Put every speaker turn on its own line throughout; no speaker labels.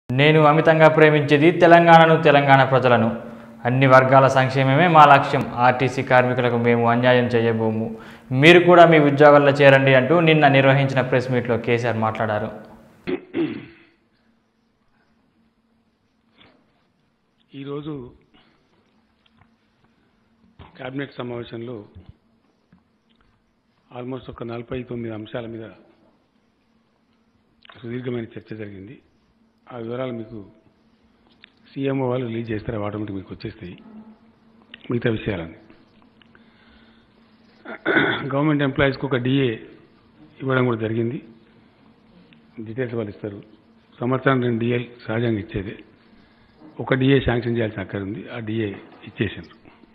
నేను అమితంగా ప్రేమించేది తెలంగాణను తెలంగాణ ప్రజలను అన్ని వర్గాల సంక్షేమమే మా లక్ష్యం ఆర్టీసీ కార్మికులకు మేము అన్యాయం చేయబోము మీరు కూడా మీ ఉద్యోగాల్లో చేరండి అంటూ నిన్న నిర్వహించిన ప్రెస్ మీట్లో కేసీఆర్ మాట్లాడారు
ఈరోజు క్యాబినెట్ సమావేశంలో ఆల్మోస్ట్ ఒక నలభై తొమ్మిది అంశాల మీద సుదీర్ఘమైన చర్చ జరిగింది ఆ వివరాలు మీకు సీఎంఓ వాళ్ళు రిలీజ్ చేస్తారు ఆటోమేటిక్ మీకు వచ్చేస్తాయి మిగతా విషయాలన్నీ గవర్నమెంట్ ఎంప్లాయీస్కి ఒక డిఏ ఇవ్వడం కూడా జరిగింది డీటెయిల్స్ వాళ్ళు ఇస్తారు సంవత్సరం రెండు డిఏలు సహజంగా ఇచ్చేదే ఒక డిఏ శాంక్షన్ చేయాల్సిన అక్కడ ఉంది ఆ డిఏ ఇచ్చేసారు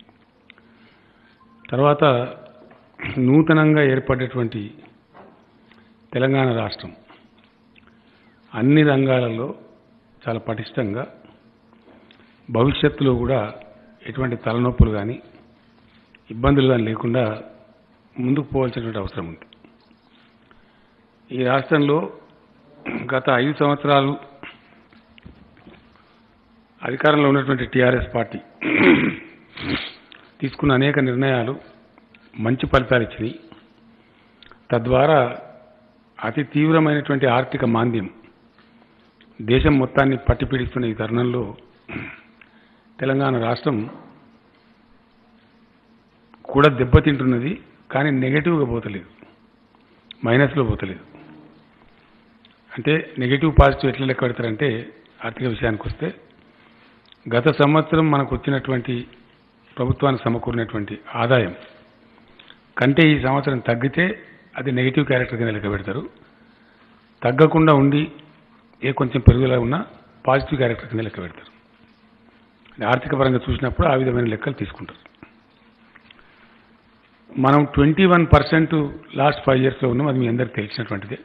తర్వాత నూతనంగా ఏర్పడేటువంటి తెలంగాణ రాష్ట్రం అన్ని రంగాలలో చాలా పటిష్టంగా భవిష్యత్తులో కూడా ఎటువంటి తలనొప్పులు కానీ ఇబ్బందులు కానీ లేకుండా ముందుకు పోవాల్సినటువంటి అవసరం ఉంది ఈ రాష్ట్రంలో గత ఐదు సంవత్సరాలు అధికారంలో ఉన్నటువంటి టీఆర్ఎస్ పార్టీ తీసుకున్న అనేక నిర్ణయాలు మంచి ఫలితాలు ఇచ్చినాయి తద్వారా అతి తీవ్రమైనటువంటి ఆర్థిక మాంద్యం దేశం మొత్తాన్ని పట్టిపీడిస్తున్న ఈ తరుణంలో తెలంగాణ రాష్ట్రం కూడా దెబ్బతింటున్నది కానీ నెగటివ్గా పోతలేదు మైనస్లో పోతలేదు అంటే నెగటివ్ పాజిటివ్ ఎట్లా లెక్క పెడతారంటే ఆర్థిక విషయానికి వస్తే గత సంవత్సరం మనకు వచ్చినటువంటి ప్రభుత్వానికి సమకూరినటువంటి ఆదాయం కంటే ఈ సంవత్సరం తగ్గితే అది నెగిటివ్ క్యారెక్టర్ కింద లెక్క పెడతారు తగ్గకుండా ఉండి ఏ కొంచెం పెరుగుదల ఉన్నా పాజిటివ్ క్యారెక్టర్ కింద లెక్క పెడతారు ఆర్థిక పరంగా చూసినప్పుడు ఆ విధమైన లెక్కలు తీసుకుంటారు మనం twenty one percent last five ఇయర్స్లో ఉన్నాం అది మీ అందరికి తెలిసినటువంటిదే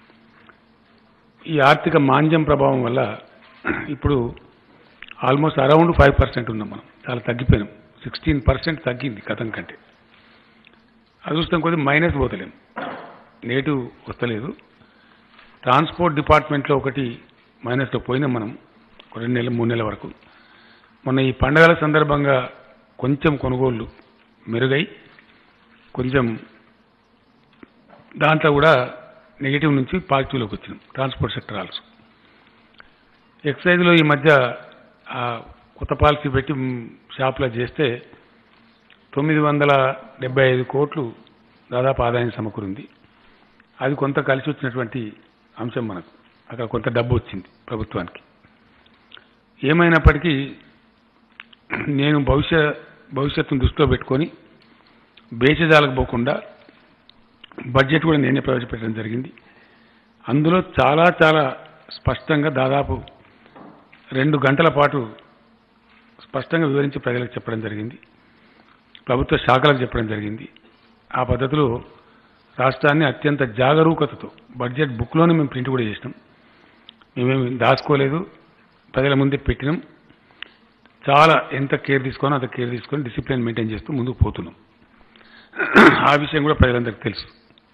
ఈ ఆర్థిక మాంద్యం ప్రభావం వల్ల ఇప్పుడు ఆల్మోస్ట్ అరౌండ్ ఫైవ్ పర్సెంట్ ఉన్నాం మనం చాలా తగ్గిపోయినాం సిక్స్టీన్ పర్సెంట్ తగ్గింది గతం కంటే అది చూస్తాం కొద్ది మైనస్ పోతలేం నెగిటివ్ వస్తలేదు ట్రాన్స్పోర్ట్ డిపార్ట్మెంట్లో ఒకటి మైనస్లో పోయినాం మనం ఒక రెండు నెలలు మూడు నెలల వరకు మొన్న ఈ పండగల సందర్భంగా కొంచెం కొనుగోళ్లు మెరుగై కొంచెం దాంట్లో కూడా నెగిటివ్ నుంచి పాజిటివ్లోకి వచ్చినాం ట్రాన్స్పోర్ట్ సెక్టర్ ఆల్సో ఎక్సైజ్లో ఈ మధ్య ఆ కొత్త పాలసీ పెట్టి మ్, షాప్లో చేస్తే తొమ్మిది వందల డెబ్బై ఐదు కోట్లు దాదాపు ఆదాయం సమకూరింది అది కొంత కలిసి వచ్చినటువంటి అంశం మనకు అక్కడ కొంత డబ్బు వచ్చింది ప్రభుత్వానికి ఏమైనప్పటికీ నేను భవిష్య భవిష్యత్తును దృష్టిలో పెట్టుకొని బేచజాలకు పోకుండా బడ్జెట్ కూడా నేనే ప్రవేశపెట్టడం జరిగింది అందులో చాలా చాలా స్పష్టంగా దాదాపు రెండు గంటల పాటు స్పష్టంగా వివరించి ప్రజలకు చెప్పడం జరిగింది ప్రభుత్వ శాఖలకు చెప్పడం జరిగింది ఆ పద్ధతిలో రాష్ట్రాన్ని అత్యంత జాగరూకతతో బడ్జెట్ బుక్లోనే మేము ప్రింట్ కూడా చేసినాం మేమేమి దాచుకోలేదు ప్రజల ముందే పెట్టినాం చాలా ఎంత కేర్ తీసుకోనో అంత కేర్ తీసుకొని డిసిప్లిన్ మెయింటైన్ చేస్తూ ముందుకు పోతున్నాం ఆ విషయం కూడా ప్రజలందరికీ తెలుసు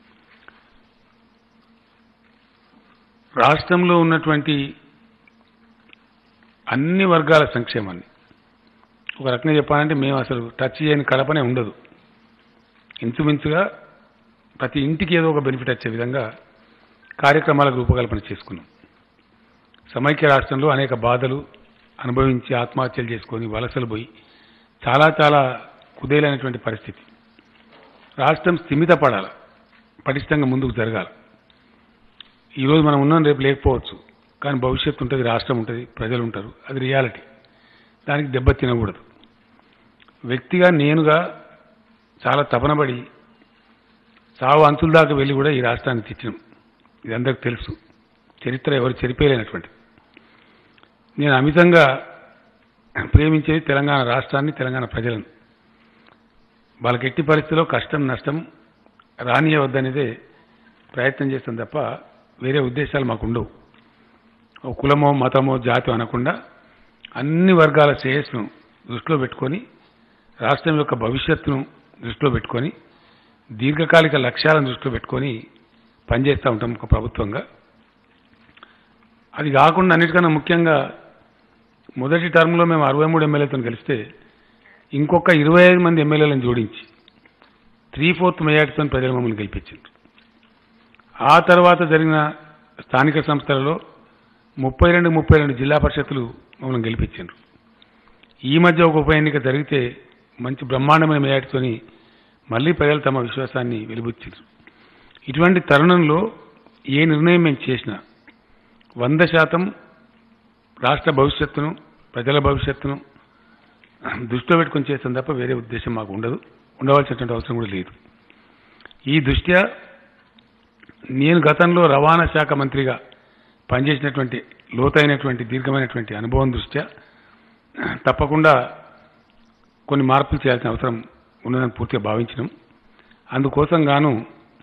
రాష్ట్రంలో ఉన్నటువంటి అన్ని వర్గాల సంక్షేమాన్ని ఒక రకంగా చెప్పాలంటే మేము అసలు టచ్ చేయని కడపనే ఉండదు ఇంచుమించుగా ప్రతి ఇంటికి ఏదో ఒక బెనిఫిట్ వచ్చే విధంగా కార్యక్రమాలకు రూపకల్పన చేసుకున్నాం సమైక్య రాష్ట్రంలో అనేక బాధలు అనుభవించి ఆత్మహత్యలు చేసుకొని వలసలు పోయి చాలా చాలా కుదేలైనటువంటి పరిస్థితి రాష్ట్రం స్థిమిత పడాలి పటిష్టంగా ముందుకు జరగాలి ఈరోజు మనం ఉన్నాం రేపు లేకపోవచ్చు కానీ భవిష్యత్తు ఉంటుంది రాష్ట్రం ఉంటుంది ప్రజలు ఉంటారు అది రియాలిటీ దానికి దెబ్బ తినకూడదు వ్యక్తిగా నేనుగా చాలా తపనబడి చావు అంచుల దాకా వెళ్ళి కూడా ఈ రాష్ట్రాన్ని తెచ్చినాం ఇది అందరికి తెలుసు చరిత్ర ఎవరు చెరిపేయలేనటువంటి నేను అమితంగా ప్రేమించేది తెలంగాణ రాష్ట్రాన్ని తెలంగాణ ప్రజలను వాళ్ళకి ఎట్టి పరిస్థితిలో కష్టం నష్టం రానియవద్దనేదే ప్రయత్నం చేస్తాం తప్ప వేరే ఉద్దేశాలు మాకు ఉండవు ఓ కులమో మతమో జాతి అనకుండా అన్ని వర్గాల శ్రేయస్సును దృష్టిలో పెట్టుకొని రాష్ట్రం యొక్క భవిష్యత్తును దృష్టిలో పెట్టుకొని దీర్ఘకాలిక లక్ష్యాలను దృష్టిలో పెట్టుకొని పనిచేస్తూ ఉంటాం ఒక ప్రభుత్వంగా అది కాకుండా అన్నిటికన్నా ముఖ్యంగా మొదటి టర్మ్లో మేము అరవై మూడు ఎమ్మెల్యేతో కలిస్తే ఇంకొక ఇరవై ఐదు మంది ఎమ్మెల్యేలను జోడించి త్రీ ఫోర్త్ మెజార్టీతో ప్రజలు మమ్మల్ని గెలిపించారు ఆ తర్వాత జరిగిన స్థానిక సంస్థలలో ముప్పై రెండు ముప్పై రెండు జిల్లా పరిషత్తులు మమ్మల్ని గెలిపించారు ఈ మధ్య ఒక ఉప ఎన్నిక జరిగితే మంచి బ్రహ్మాండమైన మెజార్టీతోని మళ్ళీ ప్రజలు తమ విశ్వాసాన్ని వెలిబుచ్చారు ఇటువంటి తరుణంలో ఏ నిర్ణయం మేము చేసినా వంద శాతం రాష్ట్ర భవిష్యత్తును ప్రజల భవిష్యత్తును దృష్టిలో పెట్టుకొని చేస్తాం తప్ప వేరే ఉద్దేశం మాకు ఉండదు ఉండవలసినటువంటి అవసరం కూడా లేదు ఈ దృష్ట్యా నేను గతంలో రవాణా శాఖ మంత్రిగా పనిచేసినటువంటి లోతైనటువంటి దీర్ఘమైనటువంటి అనుభవం దృష్ట్యా తప్పకుండా కొన్ని మార్పులు చేయాల్సిన అవసరం ఉన్నదని పూర్తిగా భావించినాం అందుకోసం గాను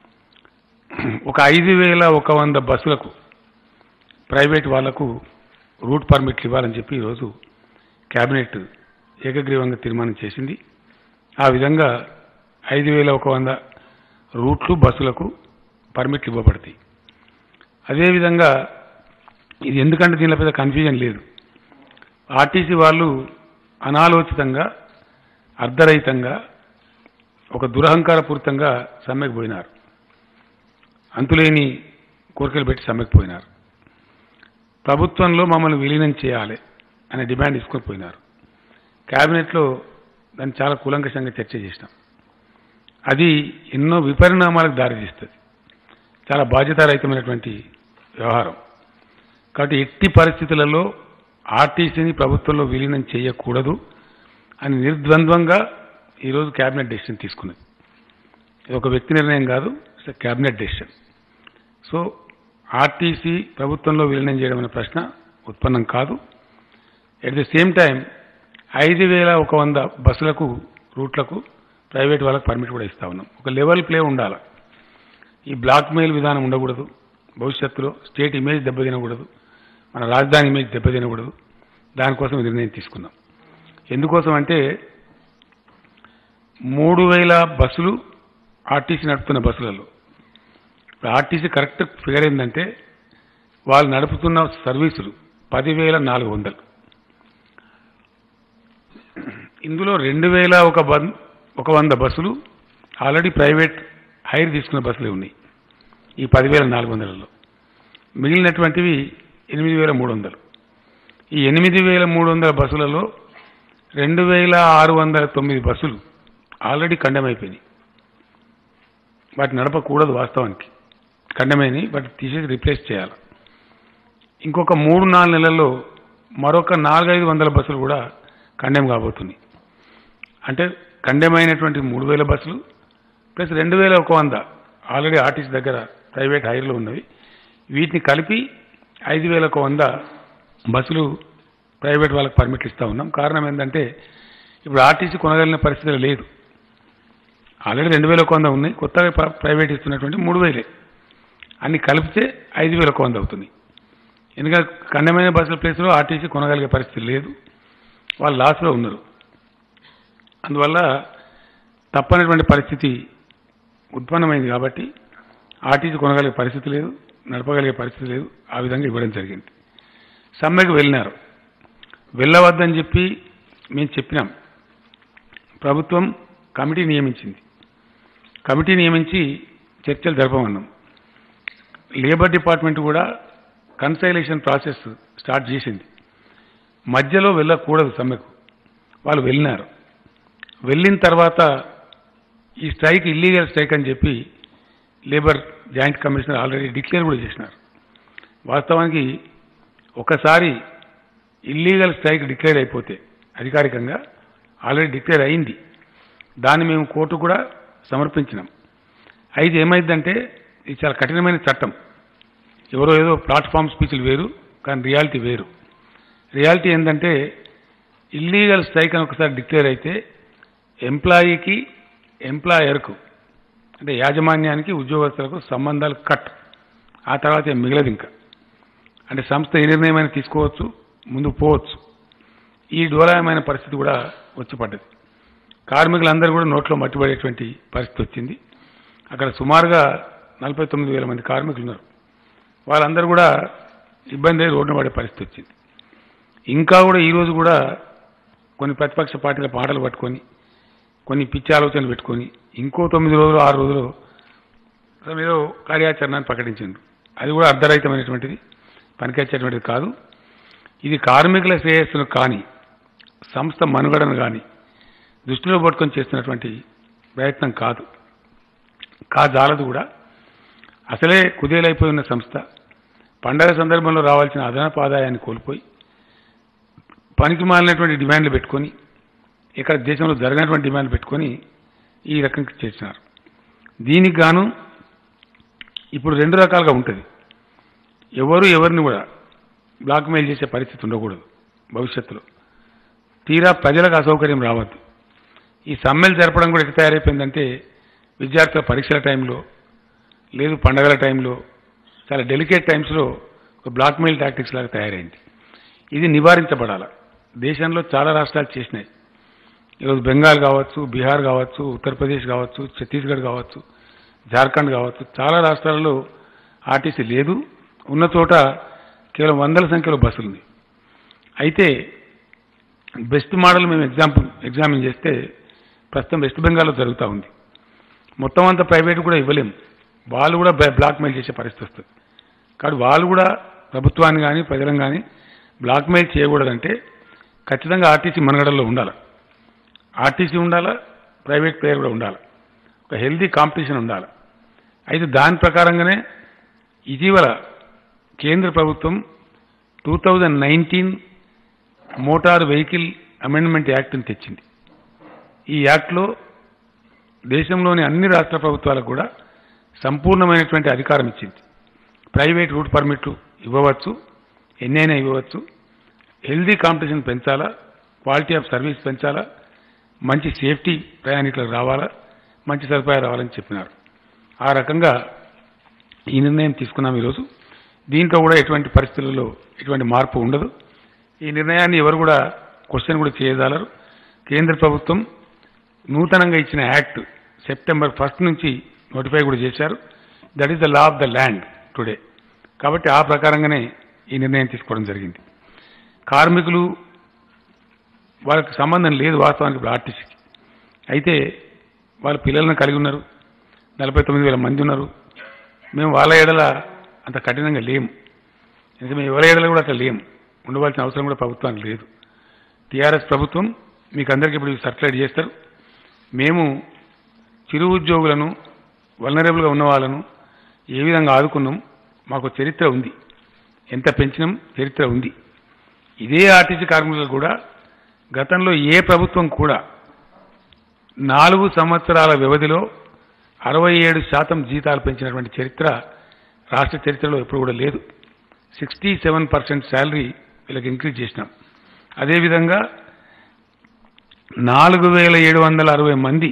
ఒక ఐదు వేల ఒక వంద బస్సులకు ప్రైవేట్ వాళ్లకు రూట్ పర్మిట్లు ఇవ్వాలని చెప్పి ఈరోజు కేబినెట్ ఏకగ్రీవంగా తీర్మానం చేసింది ఆ విధంగా ఐదు వేల ఒక వంద రూట్లు బస్సులకు పర్మిట్లు ఇవ్వబడతాయి అదేవిధంగా ఇది ఎందుకంటే దీనిలో పెద్ద కన్ఫ్యూజన్ లేదు ఆర్టీసీ వాళ్ళు అనాలోచితంగా అర్ధరహితంగా ఒక దురహంకారపూరితంగా సమ్మెకు పోయినారు అంతులేని కోరికలు పెట్టి సమ్మెకు పోయినారు ప్రభుత్వంలో మమ్మల్ని విలీనం చేయాలి అనే డిమాండ్ తీసుకొని పోయినారు క్యాబినెట్లో దాన్ని చాలా కూలంకషంగా చర్చ చేసినాం అది ఎన్నో విపరిణామాలకు దారితీస్తుంది చాలా బాధ్యతారహితమైనటువంటి వ్యవహారం కాబట్టి ఎట్టి పరిస్థితులలో ఆర్టీసీని ప్రభుత్వంలో విలీనం చేయకూడదు అని నిర్ద్వంద్వంగా ఈరోజు క్యాబినెట్ డెసిషన్ తీసుకున్నది ఇది ఒక వ్యక్తి నిర్ణయం కాదు it's cabinet decision so RTC ప్రభుత్వంలో విలీనం చేయడం అనే ప్రశ్న ఉత్పన్నం కాదు ఎట్ ది సేమ్ టైం ఐదు వేల ఒక వంద బస్సులకు రూట్లకు ప్రైవేట్ వాళ్ళకి పర్మిట్ కూడా ఇస్తా ఉన్నాం ఒక లెవెల్ ప్లే ఉండాలి ఈ బ్లాక్ మెయిల్ విధానం ఉండకూడదు భవిష్యత్తులో స్టేట్ ఇమేజ్ దెబ్బతినకూడదు మన రాజధాని ఇమేజ్ దెబ్బతినకూడదు దానికోసం ఈ నిర్ణయం తీసుకున్నాం ఎందుకోసం అంటే మూడు వేల బస్సులు ఆర్టీసీ నడుపుతున్న బస్సులలో ఇప్పుడు ఆర్టీసీ కరెక్ట్ ఫిగర్ ఏంటంటే వాళ్ళు నడుపుతున్న సర్వీసులు పదివేల నాలుగు వందలు ఇందులో రెండు వేల ఒక బన్ ఒక వంద బస్సులు ఆల్రెడీ ప్రైవేట్ హైర్ తీసుకున్న బస్సులే ఉన్నాయి ఈ పదివేల నాలుగు వందలలో మిగిలినటువంటివి ఎనిమిది వేల మూడు వందలు ఈ ఎనిమిది వేల మూడు వందల బస్సులలో రెండు వేల ఆరు వందల తొమ్మిది బస్సులు ఆల్రెడీ ఖండమైపోయినాయి వాటి నడపకూడదు వాస్తవానికి ఖండమైనవి వాటి తీసేసి రీప్లేస్ చేయాలి ఇంకొక మూడు నాలుగు నెలల్లో మరొక నాలుగైదు వందల బస్సులు కూడా ఖండెం కాబోతున్నాయి అంటే ఖండమైనటువంటి మూడు వేల బస్సులు ప్లస్ రెండు వేల ఒక వంద ఆల్రెడీ ఆర్టీసీ దగ్గర ప్రైవేట్ హైర్లో ఉన్నవి వీటిని కలిపి ఐదు వేల ఒక వంద బస్సులు ప్రైవేట్ వాళ్ళకి పర్మిట్లు ఇస్తా ఉన్నాం కారణం ఏంటంటే ఇప్పుడు ఆర్టీసీ కొనగలిగిన పరిస్థితి లేదు ఆల్రెడీ రెండు వేల ఒక వంద ఉన్నాయి కొత్తగా ప్ర- ప్రైవేట్ ఇస్తున్నటువంటి మూడు వేలే అన్ని కలిపితే ఐదు వేల ఒక వంద అవుతుంది ఎందుకంటే ఖండమైన బస్సుల ప్లేస్లో ఆర్టీసీ కొనగలిగే పరిస్థితి లేదు వాళ్ళు లాస్లో ఉన్నారు అందువల్ల తప్పనటువంటి పరిస్థితి ఉత్పన్నమైంది కాబట్టి ఆర్టీసీ కొనగలిగే పరిస్థితి లేదు నడపగలిగే పరిస్థితి లేదు ఆ విధంగా ఇవ్వడం జరిగింది సమ్మెకు వెళ్ళినారు వెళ్ళవద్దని చెప్పి మేము చెప్పినాం ప్రభుత్వం కమిటీ నియమించింది కమిటీ నియమించి చర్చలు జరపమన్నాం లేబర్ డిపార్ట్మెంట్ కూడా కన్సైలేషన్ ప్రాసెస్ స్టార్ట్ చేసింది మధ్యలో వెళ్ళకూడదు సమ్మెకు వాళ్ళు వెళ్ళినారు వెళ్ళిన తర్వాత ఈ స్ట్రైక్ ఇల్లీగల్ స్ట్రైక్ అని చెప్పి labour joint commissioner already declare కూడా చేసినారు వాస్తవానికి ఒకసారి ఇల్లీగల్ స్ట్రైక్ డిక్లేర్ అయిపోతే అధికారికంగా ఆల్రెడీ డిక్లేర్ అయింది దాన్ని మేము కోర్టు కూడా సమర్పించినాం అయితే ఏమైందంటే ఇది చాలా కఠినమైన చట్టం ఎవరో ఏదో ప్లాట్ఫామ్ స్పీచ్లు వేరు కానీ రియాలిటీ వేరు రియాలిటీ ఏంటంటే ఇల్లీగల్ స్ట్రైక్ అని ఒకసారి డిక్లేర్ అయితే ఎంప్లాయీకి ఎంప్లాయర్కు అంటే యాజమాన్యానికి ఉద్యోగస్తులకు సంబంధాలు కట్ ఆ తర్వాత ఏం మిగలదు ఇంకా అంటే సంస్థ ఏ నిర్ణయమైనా తీసుకోవచ్చు ముందుకు పోవచ్చు ఈ డోలాయమైన పరిస్థితి కూడా వచ్చి పడ్డది కార్మికులందరూ కూడా నోట్లో మట్టిపడేటువంటి పరిస్థితి వచ్చింది అక్కడ సుమారుగా నలభై తొమ్మిది వేల మంది కార్మికులు ఉన్నారు వాళ్ళందరూ కూడా ఇబ్బంది అయి రోడ్డున పడే పరిస్థితి వచ్చింది ఇంకా కూడా ఈరోజు కూడా కొన్ని ప్రతిపక్ష పార్టీల పాటలు పట్టుకొని కొన్ని పిచ్చి ఆలోచనలు పెట్టుకొని ఇంకో తొమ్మిది రోజులు ఆరు రోజులు అసలు ఏదో కార్యాచరణను ప్రకటించిండు అది కూడా అర్ధరహితమైనటువంటిది పనికొచ్చేటువంటిది కాదు ఇది కార్మికుల శ్రేయస్సును కానీ సంస్థ మనుగడను కానీ దృష్టిలో పట్టుకొని చేస్తున్నటువంటి ప్రయత్నం కాదు కాజాలదు కూడా అసలే కుదేలైపోయి ఉన్న సంస్థ పండగ సందర్భంలో రావాల్సిన అదనపు ఆదాయాన్ని కోల్పోయి పనికి మాలినటువంటి డిమాండ్లు పెట్టుకొని ఇక్కడ దేశంలో జరగనటువంటి డిమాండ్లు పెట్టుకొని ఈ రకంగా చేసినారు దీనికి గాను ఇప్పుడు రెండు రకాలుగా ఉంటుంది ఎవరు ఎవరిని కూడా బ్లాక్మెయిల్ చేసే పరిస్థితి ఉండకూడదు భవిష్యత్తులో తీరా ప్రజలకు అసౌకర్యం రావద్దు ఈ సమ్మెలు జరపడం కూడా ఎట్లా తయారైపోయిందంటే విద్యార్థుల పరీక్షల టైంలో లేదు పండగల టైంలో చాలా డెలికేట్ టైమ్స్లో ఒక బ్లాక్మెయిల్ టాక్టిక్స్ లాగా తయారైంది ఇది నివారించబడాల దేశంలో చాలా రాష్ట్రాలు చేసినాయి ఈరోజు బెంగాల్ కావచ్చు బీహార్ కావచ్చు ఉత్తరప్రదేశ్ కావచ్చు ఛత్తీస్గఢ్ కావచ్చు జార్ఖండ్ కావచ్చు చాలా రాష్ట్రాలలో ఆర్టీసీ లేదు ఉన్న చోట కేవలం వందల సంఖ్యలో బస్సులు ఉంది అయితే బెస్ట్ మోడల్ మేము ఎగ్జాంపుల్ ఎగ్జామిన్ చేస్తే ప్రస్తుతం వెస్ట్ బెంగాల్లో జరుగుతూ ఉంది మొత్తం అంతా ప్రైవేట్ కూడా ఇవ్వలేము వాళ్ళు కూడా బ్లాక్మెయిల్ చేసే పరిస్థితి వస్తుంది కాబట్టి వాళ్ళు కూడా ప్రభుత్వాన్ని కానీ ప్రజలను కానీ బ్లాక్మెయిల్ చేయకూడదంటే ఖచ్చితంగా ఆర్టీసీ మనగడల్లో ఉండాలి ఆర్టీసీ ఉండాలా ప్రైవేట్ ప్లేయర్ కూడా ఉండాలి ఒక హెల్దీ కాంపిటీషన్ ఉండాలి అయితే దాని ప్రకారంగానే ఇటీవల కేంద్ర ప్రభుత్వం two thousand nineteen motor vehicle amendment యాక్ట్ని తెచ్చింది ఈ యాక్ట్లో దేశంలోని అన్ని రాష్ట్ర ప్రభుత్వాలకు కూడా సంపూర్ణమైనటువంటి అధికారం ఇచ్చింది ప్రైవేట్ రూట్ పర్మిట్లు ఇవ్వవచ్చు ఎన్నైనా ఇవ్వవచ్చు హెల్దీ కాంపిటీషన్ పెంచాలా క్వాలిటీ ఆఫ్ సర్వీస్ పెంచాలా మంచి సేఫ్టీ ప్రయాణికులకు రావాలా మంచి సదుపాయాలు రావాలని చెప్పినారు ఆ రకంగా ఈ నిర్ణయం తీసుకున్నాం ఈరోజు దీంట్లో కూడా ఎటువంటి పరిస్థితుల్లో ఎటువంటి మార్పు ఉండదు ఈ నిర్ణయాన్ని ఎవరు కూడా క్వశ్చన్ కూడా చేయజాలరు కేంద్ర ప్రభుత్వం నూతనంగా ఇచ్చిన యాక్ట్ సెప్టెంబర్ ఫస్ట్ నుంచి నోటిఫై కూడా చేశారు that is the law of the land today కాబట్టి ఆ ప్రకారంగానే ఈ నిర్ణయం తీసుకోవడం జరిగింది కార్మికులు వాళ్ళకి సంబంధం లేదు వాస్తవానికి ఇప్పుడు ఆర్టీసీకి అయితే వాళ్ళ పిల్లలను కలిగి ఉన్నారు నలభై తొమ్మిది వేల మంది ఉన్నారు మేము వాళ్ళ ఏడల అంత కఠినంగా లేము ఎందుకంటే మేము ఎవరి ఏడల కూడా అట్లా లేము ఉండవలసిన అవసరం కూడా ప్రభుత్వానికి లేదు టీఆర్ఎస్ ప్రభుత్వం మీకు అందరికీ ఇప్పుడు సర్క్యులేట్ చేస్తారు మేము చిరు ఉద్యోగులను వలనరబుల్గా ఉన్న వాళ్ళను ఏ విధంగా ఆదుకున్నాం మాకు చరిత్ర ఉంది ఎంత పెంచినాం చరిత్ర ఉంది ఇదే ఆర్టీసీ కార్మికులకు కూడా గతంలో ఏ ప్రభుత్వం కూడా నాలుగు సంవత్సరాల వ్యవధిలో అరవై ఏడు శాతం జీతాలు పెంచినటువంటి చరిత్ర రాష్ట్ర చరిత్రలో ఎప్పుడు కూడా లేదు సిక్స్టీ సెవెన్ పర్సెంట్ శాలరీ వీళ్ళకి ఇంక్రీజ్ చేసినాం అదేవిధంగా నాలుగు వేల ఏడు వందల అరవై మంది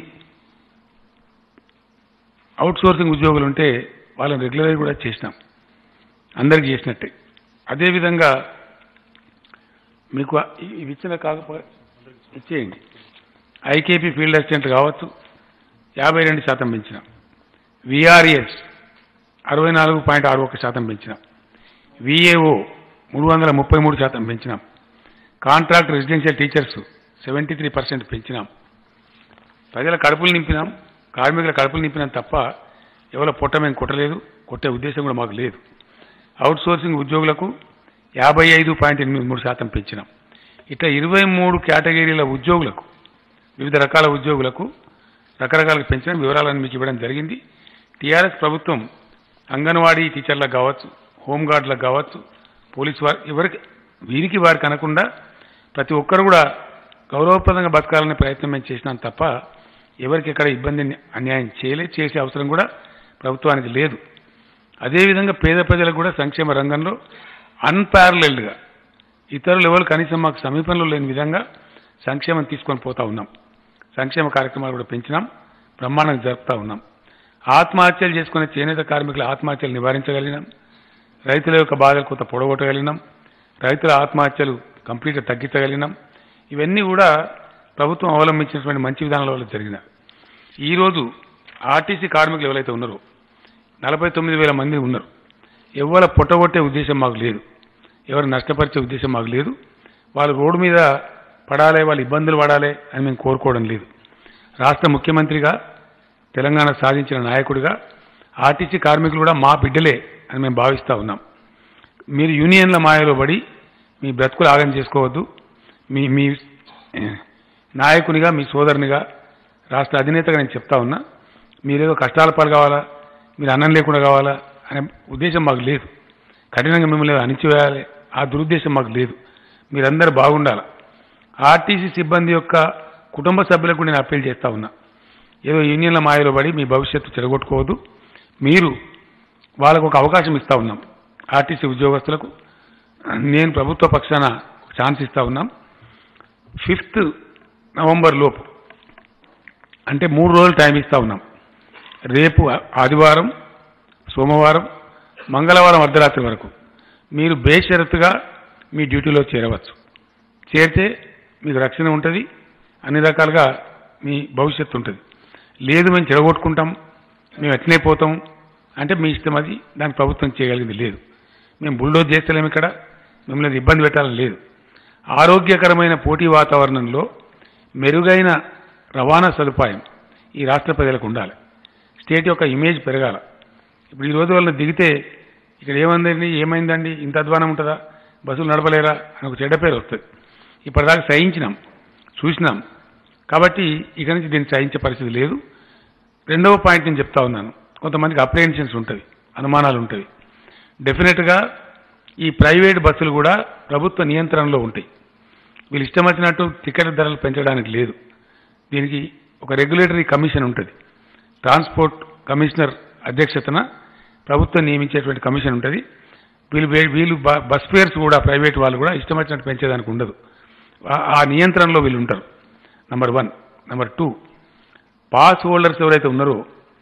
అవుట్ సోర్సింగ్ ఉద్యోగులు ఉంటే వాళ్ళని రెగ్యులర్ కూడా చేసినాం అందరికి చేసినట్టే అదేవిధంగా మీకు ఇ- ఇవి ఇచ్చిన కాకపోతే ఇచ్చేయండి ఐకేపీ ఫీల్డ్ అసిస్టెంట్ కావచ్చు యాభై రెండు శాతం పెంచినాం విఆర్ఎస్ అరవై నాలుగు పాయింట్ ఆరు ఒక శాతం పెంచినాం విఏఓ మూడు వందల ముప్పై మూడు శాతం పెంచినాం contract residential teachers seventy three percent పెంచినాం ప్రజల కడుపులు నింపినాం కార్మికుల కడుపులు నింపినాం తప్ప ఎవరి పొట్ట మేము కొట్టలేదు కొట్టే ఉద్దేశం కూడా మాకు లేదు అవుట్ సోర్సింగ్ ఉద్యోగులకు యాభై ఐదు పాయింట్ ఎనిమిది మూడు శాతం పెంచినాం ఇట్లా ఇరవై మూడు కేటగిరీల ఉద్యోగులకు వివిధ రకాల ఉద్యోగులకు రకరకాలుగా పెంచిన వివరాలను మీకు ఇవ్వడం జరిగింది టీఆర్ఎస్ ప్రభుత్వం అంగన్వాడీ టీచర్లకు కావచ్చు హోంగార్డులకు కావచ్చు పోలీసు వారి ఎవరికి వీరికి వారికి అనకుండా ప్రతి ఒక్కరు కూడా గౌరవప్రదంగా బతకాలనే ప్రయత్నం మేము చేసినాం తప్ప ఎవరికి ఎక్కడ ఇబ్బంది అన్యాయం చేయలే చేసే అవసరం కూడా ప్రభుత్వానికి లేదు అదేవిధంగా పేద ప్రజలకు కూడా సంక్షేమ రంగంలో అన్పారలెల్డ్గా ఇతరులు ఎవరు కనీసం మాకు సమీపంలో లేని విధంగా సంక్షేమం తీసుకొని పోతా ఉన్నాం సంక్షేమ కార్యక్రమాలు కూడా పెంచినాం బ్రహ్మాండంగా జరుపుతా ఉన్నాం ఆత్మహత్యలు చేసుకునే చేనేత కార్మికుల ఆత్మహత్యలు నివారించగలిగినాం రైతుల యొక్క బాధలు కొంత పొడగొట్టగలిగినాం రైతుల ఆత్మహత్యలు కంప్లీట్గా తగ్గించగలిగినాం ఇవన్నీ కూడా ప్రభుత్వం అవలంబించినటువంటి మంచి విధానాల వల్ల జరిగిన ఈరోజు ఆర్టీసీ కార్మికులు ఎవరైతే ఉన్నారో నలభై తొమ్మిది వేల మంది ఉన్నారు ఎవరి పొట్టగొట్టే ఉద్దేశం మాకు లేదు ఎవరు నష్టపరిచే ఉద్దేశం మాకు లేదు వాళ్ళు రోడ్డు మీద పడాలి వాళ్ళు ఇబ్బందులు పడాలి అని మేము కోరుకోవడం లేదు రాష్ట్ర ముఖ్యమంత్రిగా తెలంగాణ సాధించిన నాయకుడిగా ఆర్టీసీ కార్మికులు కూడా మా బిడ్డలే అని మేము భావిస్తూ ఉన్నాం మీరు యూనియన్ల మాయలో పడి మీ బ్రతుకులు ఆగం చేసుకోవద్దు మీ మీ నాయకునిగా మీ సోదరునిగా రాష్ట్ర అధినేతగా నేను చెప్తా ఉన్నా మీరేదో కష్టాల పాలు కావాలా మీరు అన్నం లేకుండా కావాలా అనే ఉద్దేశం మాకు లేదు కఠినంగా మిమ్మల్ని ఏదో అణిచివేయాలి ఆ దురుద్దేశం మాకు లేదు మీరందరూ బాగుండాలి ఆర్టీసీ సిబ్బంది యొక్క కుటుంబ సభ్యులకు నేను అప్పీల్ చేస్తా ఉన్నా ఏదో యూనియన్ల మాయలో పడి మీ భవిష్యత్తు చెడగొట్టుకోవద్దు మీరు వాళ్ళకు ఒక అవకాశం ఇస్తా ఉన్నాం ఆర్టీసీ ఉద్యోగస్తులకు నేను ప్రభుత్వ పక్షాన ఒక ఛాన్స్ ఇస్తా ఉన్నాం ఫిఫ్త్ నవంబర్ లోపు అంటే మూడు రోజులు టైం ఇస్తా ఉన్నాం రేపు ఆదివారం సోమవారం మంగళవారం అర్ధరాత్రి వరకు మీరు బేషరతుగా మీ డ్యూటీలో చేరవచ్చు చేరితే మీకు రక్షణ ఉంటుంది అన్ని రకాలుగా మీ భవిష్యత్తు ఉంటుంది లేదు మేము చెడగొట్టుకుంటాం మేము ఎట్లనే పోతాం అంటే మీ ఇష్టం అది దానికి ప్రభుత్వం చేయగలిగింది లేదు మేము బుల్డోజ్ చేస్తలేము ఇక్కడ మిమ్మల్ని ఇబ్బంది పెట్టాలని లేదు ఆరోగ్యకరమైన పోటీ వాతావరణంలో మెరుగైన రవాణా సదుపాయం ఈ రాష్ట్ర ప్రజలకు ఉండాలి స్టేట్ యొక్క ఇమేజ్ పెరగాల ఇప్పుడు ఈ రోజు వాళ్ళని దిగితే ఇక్కడ ఏమైందండి ఏమైందండి ఇంత అధ్వానం ఉంటుందా బస్సులు నడపలేరా అని ఒక చెడ్డ పేరు వస్తుంది ఇప్పటిదాకా సహించినాం చూసినాం కాబట్టి ఇక నుంచి దీన్ని సహించే పరిస్థితి లేదు రెండవ పాయింట్ నేను చెప్తా ఉన్నాను కొంతమందికి అప్రిహెన్షన్స్ ఉంటుంది అనుమానాలు ఉంటాయి డెఫినెట్గా ఈ ప్రైవేట్ బస్సులు కూడా ప్రభుత్వ నియంత్రణలో ఉంటాయి వీళ్ళు ఇష్టం వచ్చినట్టు టికెట్ ధరలు పెంచడానికి లేదు దీనికి ఒక రెగ్యులేటరీ కమిషన్ ఉంటుంది ట్రాన్స్పోర్ట్ కమిషనర్ అధ్యక్షతన ప్రభుత్వం నియమించేటువంటి కమిషన్ ఉంటుంది వీళ్ళు వే- వీళ్ళు బ- బస్ ఫేర్స్ కూడా ప్రైవేట్ వాళ్ళు కూడా ఇష్టం వచ్చినట్టు పెంచేదానికి ఉండదు ఆ- ఆ నియంత్రణలో వీళ్ళు ఉంటారు number one number two pass holders ఎవరైతే ఉన్నారో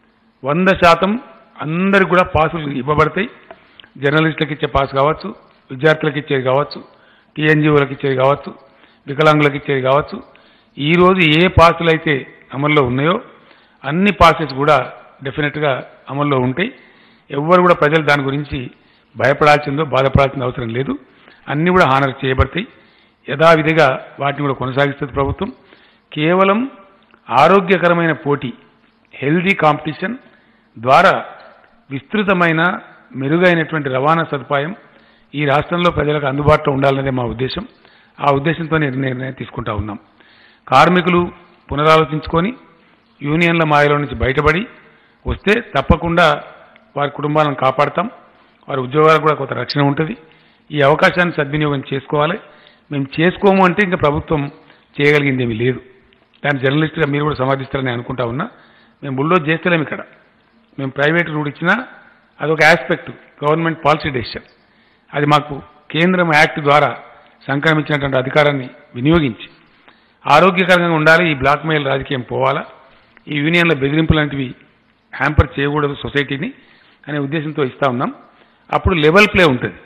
వంద శాతం అందరికి కూడా పాసులు ఇవ్వబడతాయి జర్నలిస్టులకు ఇచ్చే పాస్ కావచ్చు విద్యార్థులకు ఇచ్చేది కావచ్చు టీఎన్జిఓలకు ఇచ్చేది కావచ్చు వికలాంగులకు ఇచ్చేది కావచ్చు ఈ రోజు ఏ పాసులు అయితే అమల్లో ఉన్నాయో అన్ని పాసెస్ కూడా డెఫినెట్గా అమల్లో ఉంటాయి ఎవ్వరు కూడా ప్రజలు దాని గురించి భయపడాల్సిందో బాధపడాల్సిన అవసరం లేదు అన్నీ కూడా హానర్ చేయబడతాయి యథావిధిగా వాటిని కూడా కొనసాగిస్తుంది ప్రభుత్వం కేవలం ఆరోగ్యకరమైన పోటీ హెల్దీ కాంపిటీషన్ ద్వారా విస్తృతమైన మెరుగైనటువంటి రవాణా సదుపాయం ఈ రాష్ట్రంలో ప్రజలకు అందుబాటులో ఉండాలన్నదే మా ఉద్దేశం ఆ ఉద్దేశంతో నిర్ణయం తీసుకుంటా ఉన్నాం కార్మికులు పునరాలోచించుకొని యూనియన్ల మాయలో నుంచి బయటపడి వస్తే తప్పకుండా వారి కుటుంబాలను కాపాడతాం వారి ఉద్యోగాలకు కూడా కొంత రక్షణ ఉంటుంది ఈ అవకాశాన్ని సద్వినియోగం చేసుకోవాలి మేము చేసుకోము అంటే ఇంకా ప్రభుత్వం చేయగలిగింది ఏమీ లేదు దాని జర్నలిస్ట్గా మీరు కూడా సమర్థిస్తారని అనుకుంటా ఉన్నా మేము బుల్డోజ్ చేస్తలేము ఇక్కడ మేము ప్రైవేట్ రూట్ ఇచ్చినా అదొక ఆస్పెక్ట్ గవర్నమెంట్ పాలసీ డెసిషన్ అది మాకు కేంద్రం యాక్ట్ ద్వారా సంక్రమించినటువంటి అధికారాన్ని వినియోగించి ఆరోగ్యకరంగా ఉండాలి ఈ బ్లాక్ మెయిల్ రాజకీయం పోవాలా ఈ యూనియన్ల బెదిరింపు లాంటివి హ్యాంపర్ చేయకూడదు సొసైటీని అనే ఉద్దేశంతో ఇస్తా ఉన్నాం అప్పుడు లెవెల్ ప్లే ఉంటుంది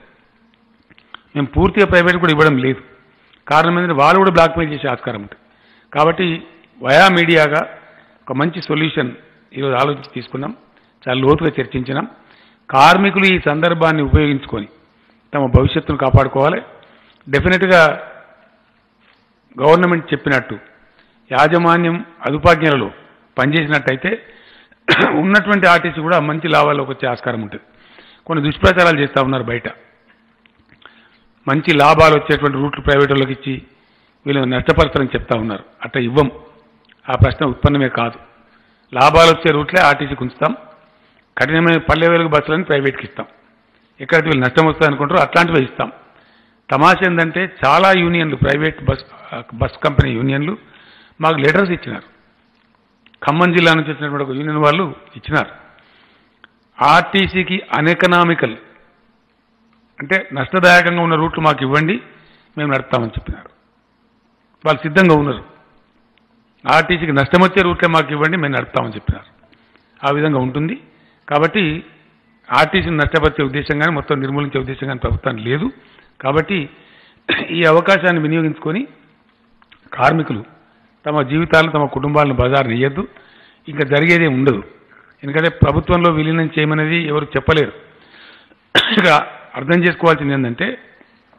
మేము పూర్తిగా ప్రైవేట్ కూడా ఇవ్వడం లేదు కారణం ఏంటంటే వాళ్ళు కూడా బ్లాక్ మెయిల్ చేసే ఆస్కారం ఉంటుంది కాబట్టి వయా మీడియాగా ఒక మంచి సొల్యూషన్ ఈరోజు ఆలోచించి తీసుకున్నాం చాలా లోతుగా చర్చించినాం కార్మికులు ఈ సందర్భాన్ని ఉపయోగించుకొని తమ భవిష్యత్తును కాపాడుకోవాలి డెఫినెట్గా గవర్నమెంట్ చెప్పినట్టు యాజమాన్యం అదుపాజ్ఞలలో పనిచేసినట్టయితే ఉన్నటువంటి ఆర్టీసీ కూడా మంచి లాభాల్లోకి వచ్చే ఆస్కారం ఉంటుంది కొన్ని దుష్ప్రచారాలు చేస్తూ ఉన్నారు బయట మంచి లాభాలు వచ్చేటువంటి రూట్లు ప్రైవేట్ వాళ్ళకి ఇచ్చి వీళ్ళని నష్టపరుస్తారని చెప్తా ఉన్నారు అట్లా ఇవ్వం ఆ ప్రశ్న ఉత్పన్నమే కాదు లాభాలు వచ్చే రూట్లే ఆర్టీసీకి ఉంచుతాం కఠినమైన పల్లె వెలుగు బస్సులని ప్రైవేట్కి ఇస్తాం ఎక్కడైతే వీళ్ళు నష్టం వస్తుంది అనుకుంటారో అట్లాంటివి ఇస్తాం తమాష ఏంటంటే చాలా యూనియన్లు ప్రైవేట్ బస్ బస్ కంపెనీ యూనియన్లు మాకు లెటర్స్ ఇచ్చినారు ఖమ్మం జిల్లా నుంచి వచ్చినటువంటి ఒక యూనియన్ వాళ్ళు ఇచ్చినారు ఆర్టీసీకి అనెకనామికల్ అంటే నష్టదాయకంగా ఉన్న రూట్లు మాకు ఇవ్వండి మేము నడుపుతామని చెప్పినారు వాళ్ళు సిద్ధంగా ఉన్నారు ఆర్టీసీకి నష్టం వచ్చే రూట్లే మాకు ఇవ్వండి మేము నడుపుతామని చెప్పినారు ఆ విధంగా ఉంటుంది కాబట్టి ఆర్టీసీని నష్టపరిచే ఉద్దేశం కానీ మొత్తం నిర్మూలించే ఉద్దేశం కానీ ప్రభుత్వానికి లేదు కాబట్టి ఈ అవకాశాన్ని వినియోగించుకొని కార్మికులు తమ జీవితాలను తమ కుటుంబాలను బజారు నెయ్యొద్దు ఇంకా జరిగేదే ఉండదు ఎందుకంటే ప్రభుత్వంలో విలీనం చేయమనేది ఎవరు చెప్పలేరు ఇక అర్థం చేసుకోవాల్సింది ఏంటంటే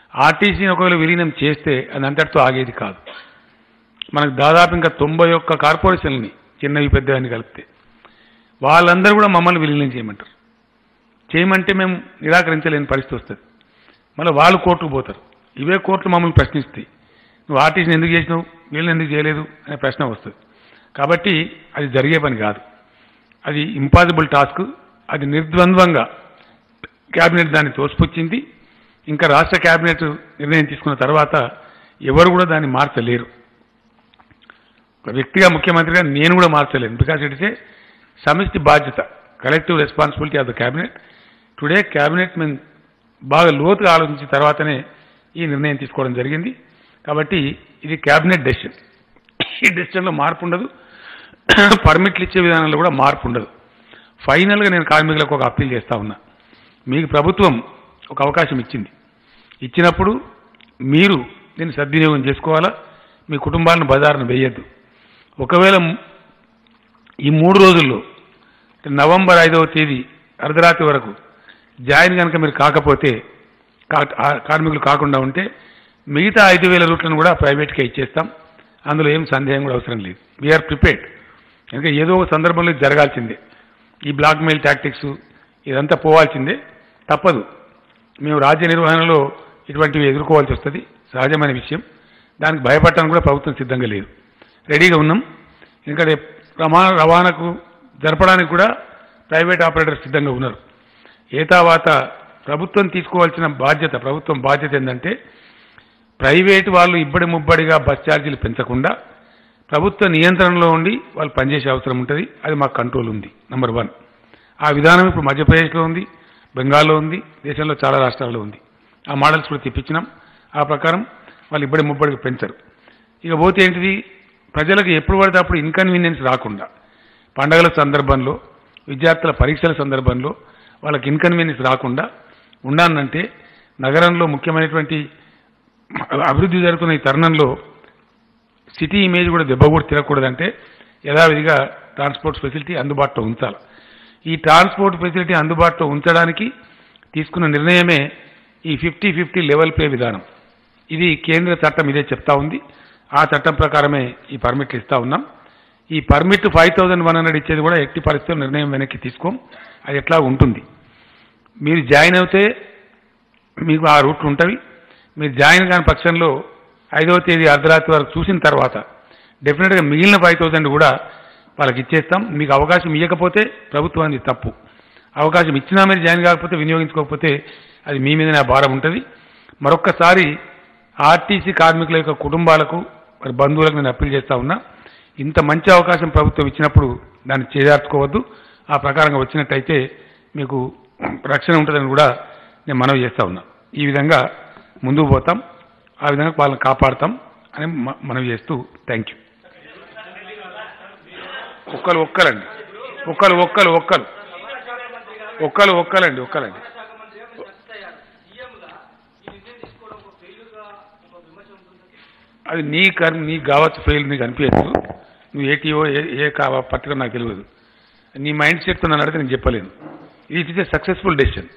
ఆర్టీసీని ఒకవేళ విలీనం చేస్తే అది అంతటితో ఆగేది కాదు మనకు దాదాపు ఇంకా తొంభై ఒక్క కార్పొరేషన్లని చిన్నవి పెద్దవని కలిపితే వాళ్ళందరూ కూడా మమ్మల్ని విలీనం చేయమంటారు చేయమంటే మేము నిరాకరించలేని పరిస్థితి వస్తుంది మళ్ళీ వాళ్ళు కోర్టుకు పోతారు ఇవే కోర్టులు మమ్మల్ని ప్రశ్నిస్తాయి నువ్వు ఆర్టీసీని ఎందుకు చేసినావు వీళ్ళని ఎందుకు చేయలేదు అనే ప్రశ్న వస్తుంది కాబట్టి అది జరిగే పని కాదు అది ఇంపాసిబుల్ టాస్క్ అది నిర్ద్వంద్వంగా క్యాబినెట్ దాన్ని తోసిపుచ్చింది ఇంకా రాష్ట్ర క్యాబినెట్ నిర్ణయం తీసుకున్న తర్వాత ఎవరు కూడా దాన్ని మార్చలేరు ఒక వ్యక్తిగా ముఖ్యమంత్రిగా నేను కూడా మార్చలేను బికాస్ ఇట్ ఇస్ ఏ సమిష్టి బాధ్యత collective responsibility of the cabinet today cabinet మేము బాగా లోతుగా ఆలోచించిన తర్వాతనే ఈ నిర్ణయం తీసుకోవడం జరిగింది కాబట్టి ఇది క్యాబినెట్ డెసిషన్ ఈ డెసిషన్లో మార్పు ఉండదు పర్మిట్లు ఇచ్చే విధానంలో కూడా మార్పు ఉండదు ఫైనల్గా నేను కార్మికులకు ఒక అప్పీల్ చేస్తా ఉన్నా మీకు ప్రభుత్వం ఒక అవకాశం ఇచ్చింది ఇచ్చినప్పుడు మీరు దీన్ని సద్వినియోగం చేసుకోవాలా మీ కుటుంబాలను బజారును వేయద్దు ఒకవేళ ఈ మూడు రోజుల్లో అంటే నవంబర్ ఐదవ తేదీ అర్ధరాత్రి వరకు జాయిన్ కనుక మీరు కాకపోతే కా- ఆ- కార్మికులు కాకుండా ఉంటే మిగతా ఐదు వేల రూట్లను కూడా ప్రైవేట్గా ఇచ్చేస్తాం అందులో ఏం సందేహం కూడా అవసరం లేదు వీఆర్ ప్రిపేర్డ్ ఇంకా ఏదో ఒక సందర్భంలో ఇది జరగాల్సిందే ఈ బ్లాక్ మెయిల్ టాక్టిక్స్ ఇదంతా పోవాల్సిందే తప్పదు మేము రాజ్య నిర్వహణలో ఇటువంటివి ఎదుర్కోవాల్సి వస్తుంది సహజమైన విషయం దానికి భయపడటానికి కూడా ప్రభుత్వం సిద్ధంగా లేదు రెడీగా ఉన్నాం ఎందుకంటే రవాణా రవాణాకు జరపడానికి కూడా ప్రైవేట్ ఆపరేటర్స్ సిద్ధంగా ఉన్నారు ఏ తర్వాత ప్రభుత్వం తీసుకోవాల్సిన బాధ్యత ప్రభుత్వం బాధ్యత ఏంటంటే ప్రైవేట్ వాళ్ళు ఇబ్బడి ముబ్బడిగా బస్ ఛార్జీలు పెంచకుండా ప్రభుత్వ నియంత్రణలో ఉండి వాళ్ళు పనిచేసే అవసరం ఉంటుంది అది మాకు కంట్రోల్ ఉంది నెంబర్ వన్ ఆ విధానం ఇప్పుడు మధ్యప్రదేశ్లో ఉంది బెంగాల్లో ఉంది దేశంలో చాలా రాష్ట్రాల్లో ఉంది ఆ మోడల్స్ కూడా తెప్పించినాం ఆ ప్రకారం వాళ్ళు ఇబ్బడి ముబ్బడిగా పెంచరు ఇక పోతే ఏంటిది ప్రజలకు ఎప్పుడు పడితే అప్పుడు ఇన్కన్వీనియన్స్ రాకుండా పండగల సందర్భంలో విద్యార్థుల పరీక్షల సందర్భంలో వాళ్ళకి ఇన్కన్వీనియన్స్ రాకుండా ఉండాలంటే నగరంలో ముఖ్యమైనటువంటి అభివృద్ధి జరుగుతున్న ఈ తరుణంలో సిటీ ఇమేజ్ కూడా దెబ్బ కూడా తిరగకూడదంటే యథావిధిగా ట్రాన్స్పోర్ట్ ఫెసిలిటీ అందుబాటులో ఉంచాలి ఈ ట్రాన్స్పోర్ట్ ఫెసిలిటీ అందుబాటులో ఉంచడానికి తీసుకున్న నిర్ణయమే ఈ ఫిఫ్టీ ఫిఫ్టీ లెవెల్ పే విధానం ఇది కేంద్ర చట్టం ఇదే చెప్తా ఉంది ఆ చట్టం ప్రకారమే ఈ పర్మిట్లు ఇస్తా ఉన్నాం ఈ permit five thousand one hundred ఇచ్చేది కూడా ఎట్టి పరిస్థితుల్లో నిర్ణయం వెనక్కి తీసుకోం అది ఎట్లా ఉంటుంది మీరు జాయిన్ అవుతే మీకు ఆ రూట్లు ఉంటవి మీరు జాయిన్ కాని పక్షంలో ఐదవ తేదీ అర్ధరాత్రి వరకు చూసిన తర్వాత డెఫినెట్గా మిగిలిన ఫైవ్ థౌసండ్ కూడా వాళ్ళకి ఇచ్చేస్తాం మీకు అవకాశం ఇవ్వకపోతే ప్రభుత్వానికి తప్పు అవకాశం ఇచ్చినా మీరు జాయిన్ కాకపోతే వినియోగించుకోకపోతే అది మీ మీదనే ఆ భారం ఉంటుంది మరొక్కసారి ఆర్టీసీ కార్మికుల యొక్క కుటుంబాలకు వారి బంధువులకు నేను అప్పీల్ చేస్తా ఉన్నా ఇంత మంచి అవకాశం ప్రభుత్వం ఇచ్చినప్పుడు దాన్ని చేజార్చుకోవద్దు ఆ ప్రకారంగా వచ్చినట్టయితే మీకు రక్షణ ఉంటుందని కూడా నేను మనవి చేస్తా ఉన్నా ఈ విధంగా ముందుకు పోతాం ఆ విధంగా వాళ్ళని కాపాడతాం అని మ- మనవి చేస్తూ థ్యాంక్ యూ ఒక్కలు ఒక్కలండి ఒక్కలు ఒక్కలు ఒక్కలు ఒక్కలు ఒక్కలండి ఒక్కలండి అది నీ కర్ నీ కావచ్చు ఫెయిల్ నీకు అనిపించదు నువ్వు ఏటీఓ ఏ ఏ కా పర్టికులర్ నాకు తెలియదు నీ మైండ్ సెట్తో నన్ను అడిగితే నేను చెప్పలేను it is a successful decision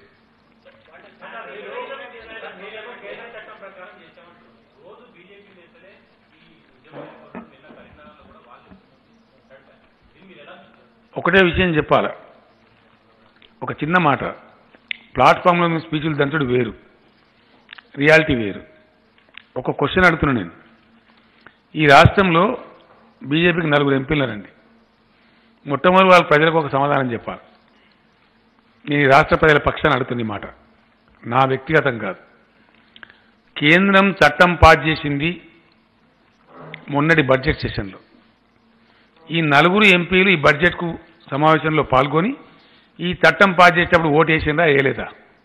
ఒకటే విషయం చెప్పాలి ఒక చిన్న మాట ప్లాట్ఫామ్లో మీ స్పీచ్లు దంచడు వేరు రియాలిటీ వేరు ఒక క్వశ్చన్ అడుగుతున్నా నేను ఈ రాష్ట్రంలో బీజేపీకి నలుగురు ఎంపీలనండి మొట్టమొదటి వాళ్ళ ప్రజలకు ఒక సమాధానం చెప్పాలి నేను ఈ రాష్ట్ర ప్రజల పక్షాన్ని అడుగుతుంది ఈ మాట నా వ్యక్తిగతం కాదు కేంద్రం చట్టం పాస్ చేసింది మొన్నటి బడ్జెట్ సెషన్లో ఈ నలుగురు ఎంపీలు ఈ బడ్జెట్కు సమావేశంలో పాల్గొని ఈ చట్టం పాస్ చేసేటప్పుడు ఓటు వేసిందా వేయలేదా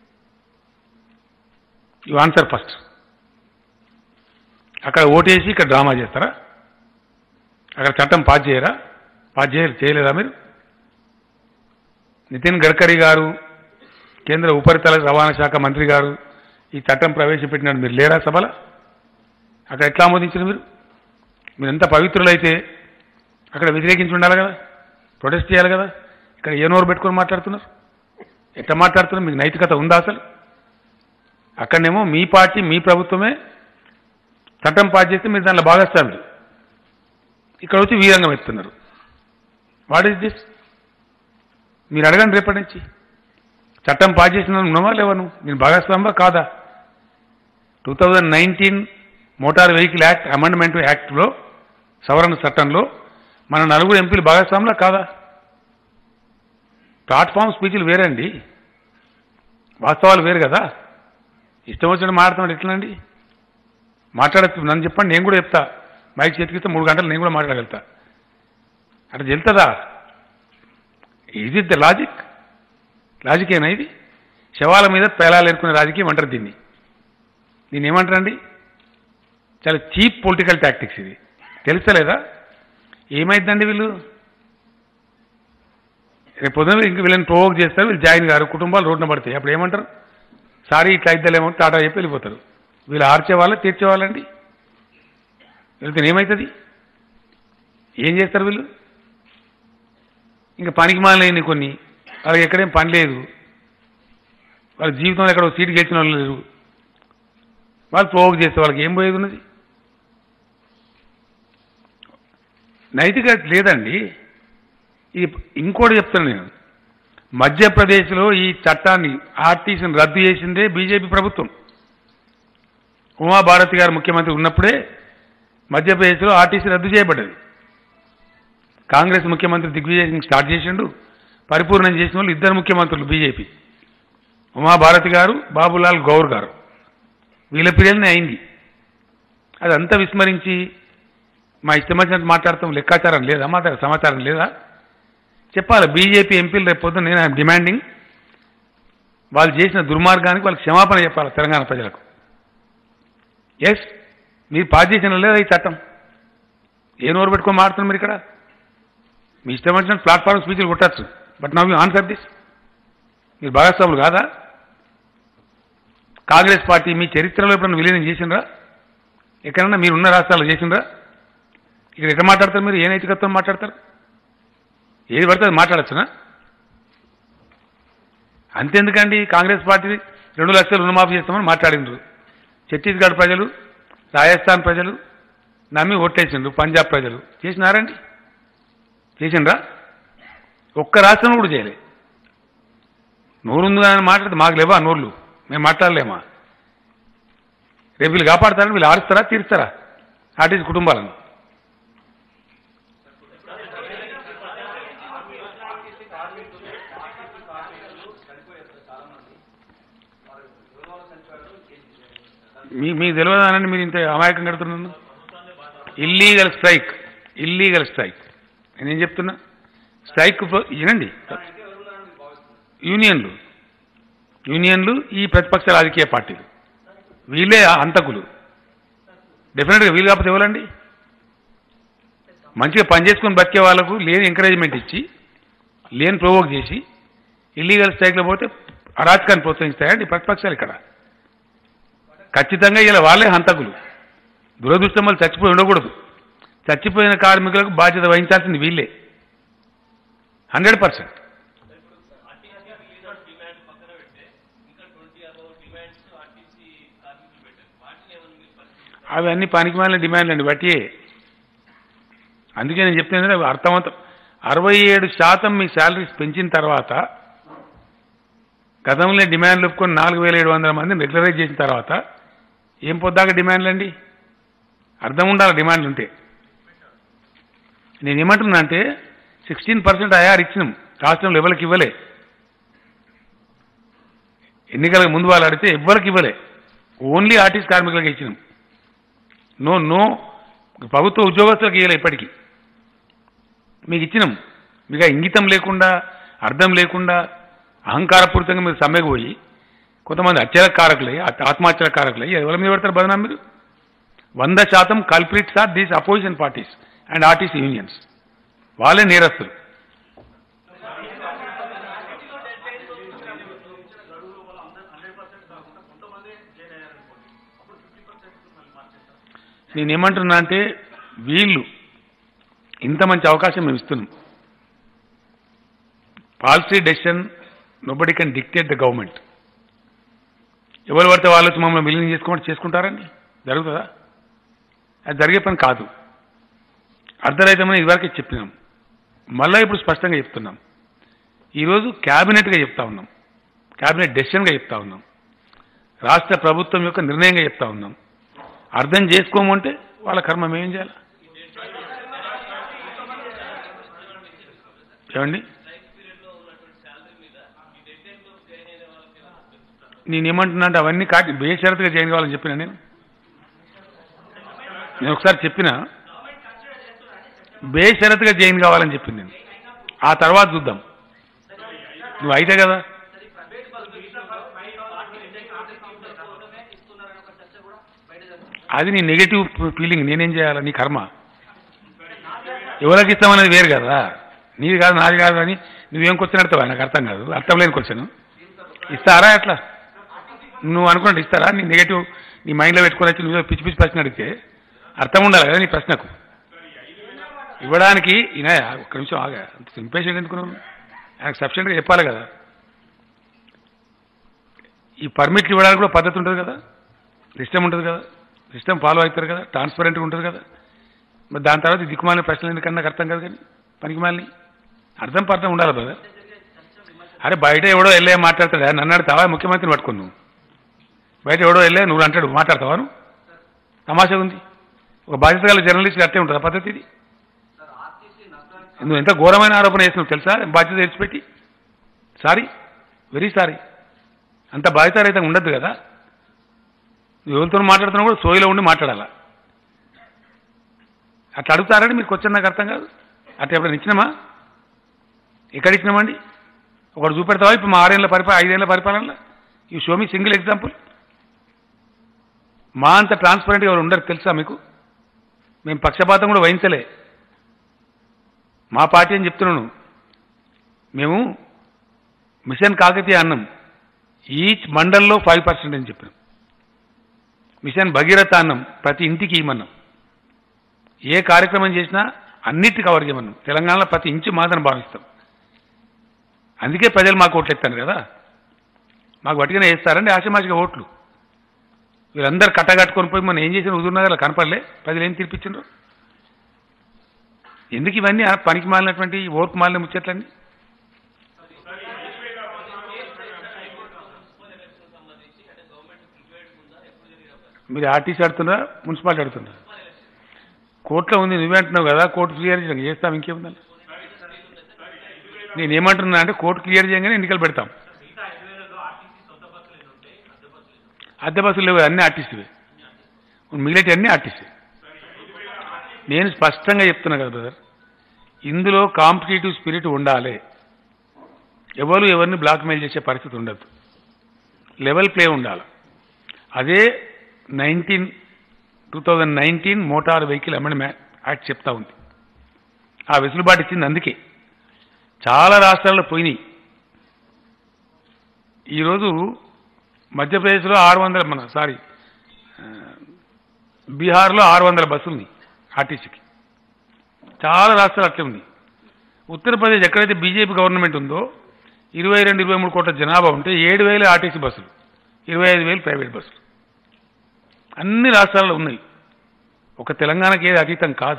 యు ఆన్సర్ ఫస్ట్ అక్కడ ఓటేసి ఇక్కడ డ్రామా చేస్తారా అక్కడ చట్టం పాస్ చేయరా పాస్ చేయ చేయలేదా మీరు నితిన్ గడ్కరీ గారు కేంద్ర ఉపరితల రవాణా శాఖ మంత్రి గారు ఈ చట్టం ప్రవేశపెట్టినట్టు మీరు లేరా సభల అక్కడ ఎట్లా ఆమోదించారు మీరు మీరు ఎంత పవిత్రులైతే అక్కడ వ్యతిరేకించి ఉండాలి కదా ప్రొటెస్ట్ చేయాలి కదా ఇక్కడ ఏ నోరు పెట్టుకొని మాట్లాడుతున్నారు ఎట్లా మాట్లాడుతున్నారు మీకు నైతికత ఉందా అసలు అక్కడనేమో మీ పార్టీ మీ ప్రభుత్వమే చట్టం పాస్ చేస్తే మీరు దాంట్లో భాగస్వాములు ఇక్కడ వచ్చి వీరంగం ఎత్తున్నారు వాట్ ఈస్ దిస్ మీరు అడగండి రేపటి నుంచి చట్టం పాస్ చేసిన ఉన్నావా లేవను నేను భాగస్వామ్యా కాదా two thousand nineteen motor vehicle act amendment యాక్ట్లో సవరణ చట్టంలో మన నలుగురు ఎంపీలు భాగస్వాములా కాదా ప్లాట్ఫామ్ స్పీచ్లు వేరండి వాస్తవాలు వేరు కదా ఇష్టం వచ్చినట్టు మాట్లాడుతున్నాడు ఎట్లండి మాట్లాడచ్చు నన్ను చెప్పండి నేను కూడా చెప్తా మైక్ చేతికిస్తే మూడు గంటలు నేను కూడా మాట్లాడగలుగుతా అట్లా చెల్తుందా ఈజ్ ఇట్ ద లాజిక్ లాజికేనా ఇది శవాల మీద పేలాలు ఏరుకునే రాజకీయం అంటారు దీన్ని దీన్ని ఏమంటారండి చాలా చీప్ పొలిటికల్ టాక్టిక్స్ ఇది తెలుస్తలేదా ఏమైందండి వీళ్ళు రేపు పొద్దున ఇంక వీళ్ళని ప్రోవోక్ చేస్తారు వీళ్ళు జాయిన్ గారు కుటుంబాలు రోడ్డున పడతాయి అప్పుడు ఏమంటారు సారీ ఇట్లా ఇద్దలేమో టాటా చెప్పి వెళ్ళిపోతారు వీళ్ళు ఆర్చే వాళ్ళే తీర్చేవాళ్ళండి వెళ్తే ఏమవుతుంది ఏం చేస్తారు వీళ్ళు ఇంకా పనికి మాలని కొన్ని వాళ్ళకి ఎక్కడేం పని లేదు వాళ్ళ జీవితంలో ఎక్కడ సీటు గెలిచిన వాళ్ళు లేరు వాళ్ళు ప్రోవోక్ చేస్తే వాళ్ళకి ఏం పోయేది ఉన్నది నైతికత లేదండి ఇది ఇంకోటి చెప్తాను నేను మధ్యప్రదేశ్లో ఈ చట్టాన్ని ఆర్టీసీని రద్దు చేసిందే బీజేపీ ప్రభుత్వం ఉమాభారతి గారు ముఖ్యమంత్రి ఉన్నప్పుడే మధ్యప్రదేశ్లో ఆర్టీసీ రద్దు చేయబడ్డది కాంగ్రెస్ ముఖ్యమంత్రి దిగ్విజయ్ సింగ్ స్టార్ట్ చేసిండు పరిపూర్ణం చేసిన వాళ్ళు ఇద్దరు ముఖ్యమంత్రులు బీజేపీ ఉమాభారతి గారు బాబులాల్ గౌర్ గారు వీళ్ళ పిల్లల్ని అయింది అదంతా విస్మరించి మా ఇష్టం వచ్చినట్టు మాట్లాడతాం లెక్కాచారం లేదా మా దగ్గర సమాచారం లేదా చెప్పాలి బీజేపీ ఎంపీలు రేపు పొద్దున్న నేను ఐఎమ్ డిమాండింగ్ వాళ్ళు చేసిన దుర్మార్గానికి వాళ్ళకి క్షమాపణ చెప్పాలి తెలంగాణ ప్రజలకు ఎస్ మీరు పాస్ చేసిన లేదా ఈ చట్టం ఏ నోరు పెట్టుకొని మాడుతున్నారు మీరు ఇక్కడ మీ ఇష్టం వచ్చిన ప్లాట్ఫామ్ స్పీచ్లు కొట్టచ్చు but now you answer this మీరు భాగస్వాములు కాదా కాంగ్రెస్ పార్టీ మీ చరిత్రలో ఎప్పుడన్నా విలీనం చేసిండ్రా ఎక్కడన్నా మీరు ఉన్న రాష్ట్రాల్లో చేసిండ్రా ఇక్కడ ఎట్లా మాట్లాడతారు మీరు ఏ నైతికత్వం మాట్లాడతారు ఏది పడితే అది మాట్లాడచ్చునా అంతెందుకండి కాంగ్రెస్ పార్టీ రెండు లక్షలు రుణమాఫీ చేస్తామని మాట్లాడిండ్రు ఛత్తీస్గఢ్ ప్రజలు రాజస్థాన్ ప్రజలు నమ్మి ఓట్లేసిండ్రు పంజాబ్ ప్రజలు చేసినారండి చేసిండ్రా ఒక్క రాష్ట్రంలో కూడా చేయలే నోరుంది అని మాట్లాడితే మాకు లేవా నోర్లు మేము మాట్లాడలేమా రేపు వీళ్ళు కాపాడతారని వీళ్ళు ఆరుస్తారా తీరుస్తారా ఆర్టీసీ కుటుంబాలను మీ మీకు తెలియదానండి మీరు ఇంత అమాయకం కడుతున్నాను ఇల్లీగల్ స్ట్రైక్ ఇల్లీగల్ స్ట్రైక్ నేనేం చెప్తున్నా స్ట్రైక్ ఫో- వినండి యూనియన్లు యూనియన్లు ఈ ప్రతిపక్ష రాజకీయ పార్టీలు వీళ్ళే హంతకులు డెఫినెట్గా వీలు కాకపోతే ఎవరండి మంచిగా పనిచేసుకొని బతికే వాళ్ళకు లేని ఎంకరేజ్మెంట్ ఇచ్చి లేని ప్రొవోక్ చేసి ఇల్లీగల్ స్ట్రైక్లో పోతే అరాచకాన్ని ప్రోత్సహిస్తాయండి ప్రతిపక్షాలు ఇక్కడ ఖచ్చితంగా ఇలా వాళ్ళే హంతకులు దురదృష్టం వాళ్ళు చచ్చిపోయి ఉండకూడదు చచ్చిపోయిన కార్మికులకు బాధ్యత వహించాల్సింది వీళ్ళే హండ్రెడ్ పర్సెంట్ అవి అన్ని పనికిమాలిన డిమాండ్లు అండి బట్టి అందుకే నేను చెప్తాను అవి అర్థవంతం అరవై ఏడు శాతం మీ శాలరీస్ పెంచిన తర్వాత గతంలో డిమాండ్లు ఒప్పుకొని నాలుగు వేల ఏడు వందల మందిని రెగ్యులరైజ్ చేసిన తర్వాత ఏం పొద్దాక డిమాండ్లు అండి అర్థం ఉండాలి డిమాండ్లు ఉంటే నేను ఏమంటున్నా అంటే సిక్స్టీన్ పర్సెంట్ ఐఆర్ ఇచ్చినాం రాష్ట్రంలో ఎవరికి ఇవ్వలే ఎన్నికలకు ముందు వాళ్ళు అడిగితే ఎవ్వరికి ఇవ్వలే ఓన్లీ ఆర్టిస్ట్ కార్మికులకు ఇచ్చినాం నో నో ప్రభుత్వ ఉద్యోగస్తులకు ఇవ్వలే ఇప్పటికీ మీకు ఇచ్చినాం మీకు ఆ ఇంగితం లేకుండా అర్థం లేకుండా అహంకారపూరితంగా మీరు సమ్మెకు పోయి కొంతమంది హత్యల కారకులై ఆత్- ఆత్మహత్యల కారకులై ఎవరి మీద పెడతారు బదనాం మీరు వంద శాతం culprits are these opposition parties and RTC unions వాళ్ళే నేరస్తులు నేనేమంటున్నా అంటే వీళ్ళు ఇంత మంచి అవకాశం మేము ఇస్తున్నాం policy decision nobody can dictate the government ఎవరు పడితే వాళ్ళు వచ్చి మమ్మల్ని విలీనం చేసుకోమంటే చేసుకుంటారండి జరుగుతుందా అది జరిగే పని కాదు అర్ధరహితమని ఇదివరకే చెప్పినాం మళ్ళీ ఇప్పుడు స్పష్టంగా చెప్తున్నాం ఈరోజు క్యాబినెట్గా చెప్తా ఉన్నాం క్యాబినెట్ డెసిషన్గా చెప్తా ఉన్నాం రాష్ట్ర ప్రభుత్వం యొక్క నిర్ణయంగా చెప్తా ఉన్నాం అర్థం చేసుకోమంటే వాళ్ళ కర్మ మేమేం చేయాలి ఏమండి నేనేమంటున్నా అంటే అవన్నీ కాటి బేషరతుగా జాయిన్ కావాలని చెప్పిన నేను నేను ఒకసారి చెప్పిన బేషరతుగా జాయిన్ కావాలని చెప్పింది నేను ఆ తర్వాత చూద్దాం నువ్వు అయితే కదా అది నీ నెగటివ్ ఫీలింగ్ నేనేం చేయాలి నీ కర్మ ఎవరికి ఇస్తామనేది వేరు కదా నీది కాదు నాది కాదు అని నువ్వేం క్వశ్చన్ అడతావా నాకు అర్థం కాదు అర్థం లేని క్వశ్చన్ ఇస్తారా ఎట్లా నువ్వు అనుకున్నట్టు ఇస్తారా నీ నెగటివ్ నీ మైండ్లో పెట్టుకొని వచ్చి నువ్వు పిచ్చి పిచ్చి ప్రశ్న అడిగితే అర్థం ఉండాలి కదా నీ ప్రశ్నకు ఇవ్వడానికి ఈయన ఒక్క నిమిషం ఆగా అంత ఇంపేషెంట్ ఎందుకున్నావు ఆయనకు సఫిషియెంట్గా చెప్పాలి కదా ఈ పర్మిట్లు ఇవ్వడానికి కూడా పద్ధతి ఉంటుంది కదా సిస్టమ్ ఉంటుంది కదా సిస్టమ్ ఫాలో అవుతారు కదా ట్రాన్స్పరెంట్గా ఉంటుంది కదా మరి దాని తర్వాత ఈ దిక్కుమాలిన ప్రశ్నలు ఎందుకన్నా నాకు అర్థం కాదు కానీ పనికి మాలిని అర్థం పర్థం ఉండాలి బ్రదర్ అరే బయట ఎవడో వెళ్ళే మాట్లాడతాడా నన్ను అడతావా ముఖ్యమంత్రిని పట్టుకుని నువ్వు బయట ఎవడో వెళ్ళే నువ్వు అంటాడు మాట్లాడతావా నువ్వు తమాషా ఉంది ఒక బాధ్యత గల జర్నలిస్ట్ అట్టే ఉంటుంది ఆ పద్ధతి ఇది నువ్వు ఎంత ఘోరమైన ఆరోపణ చేసినావు తెలుసా బాధ్యత తెచ్చిపెట్టి సారీ వెరీ సారీ అంత బాధ్యతారహితంగా ఉండద్దు కదా నువ్వు ఎవరితో మాట్లాడుతున్నా కూడా సోయిలో ఉండి మాట్లాడాలా అట్లా అడుగుతారని మీకు వచ్చింది నాకు అర్థం కాదు అట్లా ఎప్పుడైనా ఇచ్చినామా ఎక్కడ ఇచ్చినామండి ఒకటి చూపెడతావా ఇప్పుడు మా ఆరేళ్ళ పరిపాలన ఐదేళ్ల పరిపాలనలో ఈ షో మీ సింగిల్ ఎగ్జాంపుల్ మా అంత ట్రాన్స్పరెంట్గా ఎవరు ఉండరు తెలుసా మీకు మేము పక్షపాతం కూడా వహించలే మా పార్టీ అని చెప్తున్నాను మేము మిషన్ కాకతీయ అన్నం ఈచ్ మండల్లో ఫైవ్ పర్సెంట్ అని చెప్పినాం మిషన్ భగీరథ అన్నం ప్రతి ఇంటికి ఇవ్వమన్నాం ఏ కార్యక్రమం చేసినా అన్నిటి కవర్ చేయమన్నాం తెలంగాణలో ప్రతి ఇంచు మాత్రం భావిస్తాం అందుకే ప్రజలు మాకు ఓట్లు ఎత్తాను కదా మాకు వట్టిగానే వేస్తారండి ఆశమాషిగా ఓట్లు వీళ్ళందరూ కట్టగట్టుకొని పోయి మనం ఏం చేసిన హుజూర్నగర్లో కనపడలే ప్రజలు ఏం తీర్పిచ్చిండ్రు ఎందుకు ఇవన్నీ ఆ పనికి మాలినటువంటి ఓర్పు మాలిన ముచ్చట్లన్నీ మీరు ఆర్టీసీ ఆడుతున్నారా మున్సిపాలిటీ ఆడుతున్నారా కోర్టులో ఉంది నువ్వే అంటున్నావు కదా కోర్టు క్లియర్ చేయడం చేస్తాం ఇంకేముందని నేను ఏమంటున్నా అంటే కోర్టు క్లియర్ చేయగానే ఎన్నికలు పెడతాం అద్దె బస్సులు లేవు అన్ని ఆర్టిస్టువే మిగిలిటి అన్ని ఆర్టిస్టే నేను స్పష్టంగా చెప్తున్నా కదా బ్రదర్ ఇందులో కాంపిటేటివ్ స్పిరిట్ ఉండాలి ఎవరు ఎవరిని బ్లాక్మెయిల్ చేసే పరిస్థితి ఉండదు లెవెల్ ప్లే ఉండాలి అదే nineteen two thousand nineteen motor vehicle amendment act చెప్తా ఉంది ఆ వెసులుబాటు ఇచ్చింది అందుకే చాలా రాష్ట్రాల్లో పోయినాయి ఈరోజు మధ్యప్రదేశ్లో ఆరు వందల మన సారీ ఆ, బీహార్లో ఆరు వందల బస్సులున్నాయి ఆర్టీసీకి చాలా రాష్ట్రాలు అట్లే ఉంది ఉత్తరప్రదేశ్ ఎక్కడైతే బీజేపీ గవర్నమెంట్ ఉందో ఇరవై రెండు ఇరవై మూడు కోట్ల జనాభా ఉంటే ఏడు వేలు ఆర్టీసీ బస్సులు ఇరవై ఐదు వేలు ప్రైవేట్ బస్సులు అన్ని రాష్ట్రాల్లో ఉన్నాయి ఒక తెలంగాణకి ఏది అతీతం కాదు